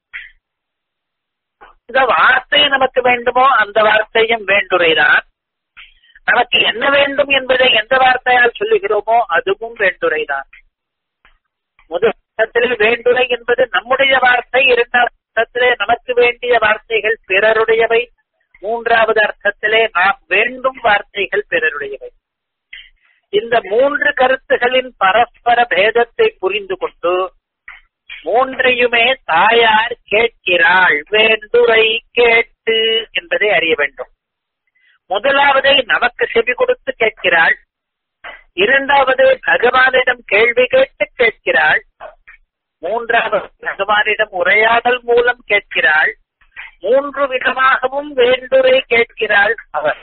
இந்த வார்த்தை நமக்கு வேண்டுமோ அந்த வார்த்தையும் வேண்டுரைதான் நமக்கு என்ன வேண்டும் என்பதை எந்த வார்த்தையால் சொல்லுகிறோமோ அதுவும் வேண்டுரைதான் முதல் அர்த்தத்திலே வேண்டுரை என்பது நம்முடைய வார்த்தை இரண்டாவது அர்த்தத்திலே நமக்கு வேண்டிய வார்த்தைகள் பிறருடையவை மூன்றாவது அர்த்தத்திலே நாம் வேண்டும் வார்த்தைகள் பிறருடையவை இந்த மூன்று கருத்துகளின் பரஸ்பர பேதத்தை புரிந்து கொண்டு மூன்றையுமே தாயார் கேட்கிறாள் வேண்டுரை கேட்டு என்பதை அறிய வேண்டும் முதலாவதை நமக்கு செவி கொடுத்து கேட்கிறாள் இரண்டாவது பகவானிடம் கேள்வி கேட்டு கேட்கிறாள் மூன்றாவது பகவானிடம் உரையாடல் மூலம் கேட்கிறாள் மூன்று விதமாகவும் வேண்டுரை கேட்கிறாள் அவர்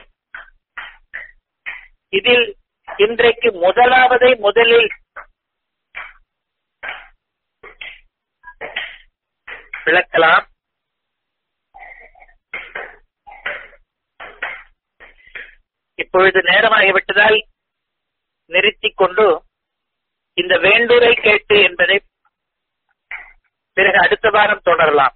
இதில் இன்றைக்கு முதலாவதை முதலில் விளக்கலாம் இப்போ இப்பொழுது நேரமாகிவிட்டதால் நிறுத்திக் கொண்டு இந்த வேண்டுரை கேட்டு என்பதை பிறகு அடுத்த வாரம் தொடரலாம்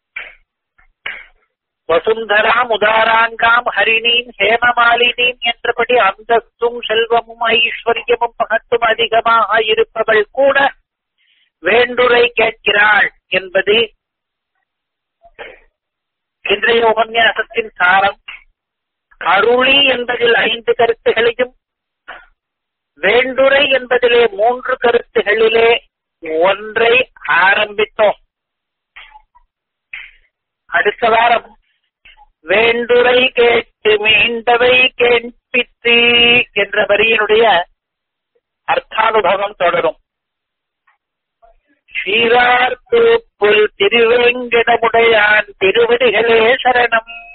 வசுந்தராம் உதாராங்காம் ஹரிணீம் ஹேமமாலினீம் என்றபடி அந்தஸ்தும் செல்வமும் ஐஸ்வர்யமும் மகத்தும் அதிகமாக இருப்பவள் கூட வேண்டுரை கேட்கிறாள் என்பது இன்றைய உபன்யாசத்தின் சாரம் அருளி என்பதில் ஐந்து கருத்துகளையும் வேண்டுரை என்பதிலே மூன்று கருத்துகளிலே ஒன்றை ஆரம்பித்தோம் அடுத்த வாரம் வேண்டுரை கேட்டு மீண்டவை கேட்பித்து என்ற வரியினுடைய அர்த்தானுபவம் தொடரும் ஸ்ரீரார்த்து புல் திருவேங்கடமுடையான் திருவடிகளே சரணம்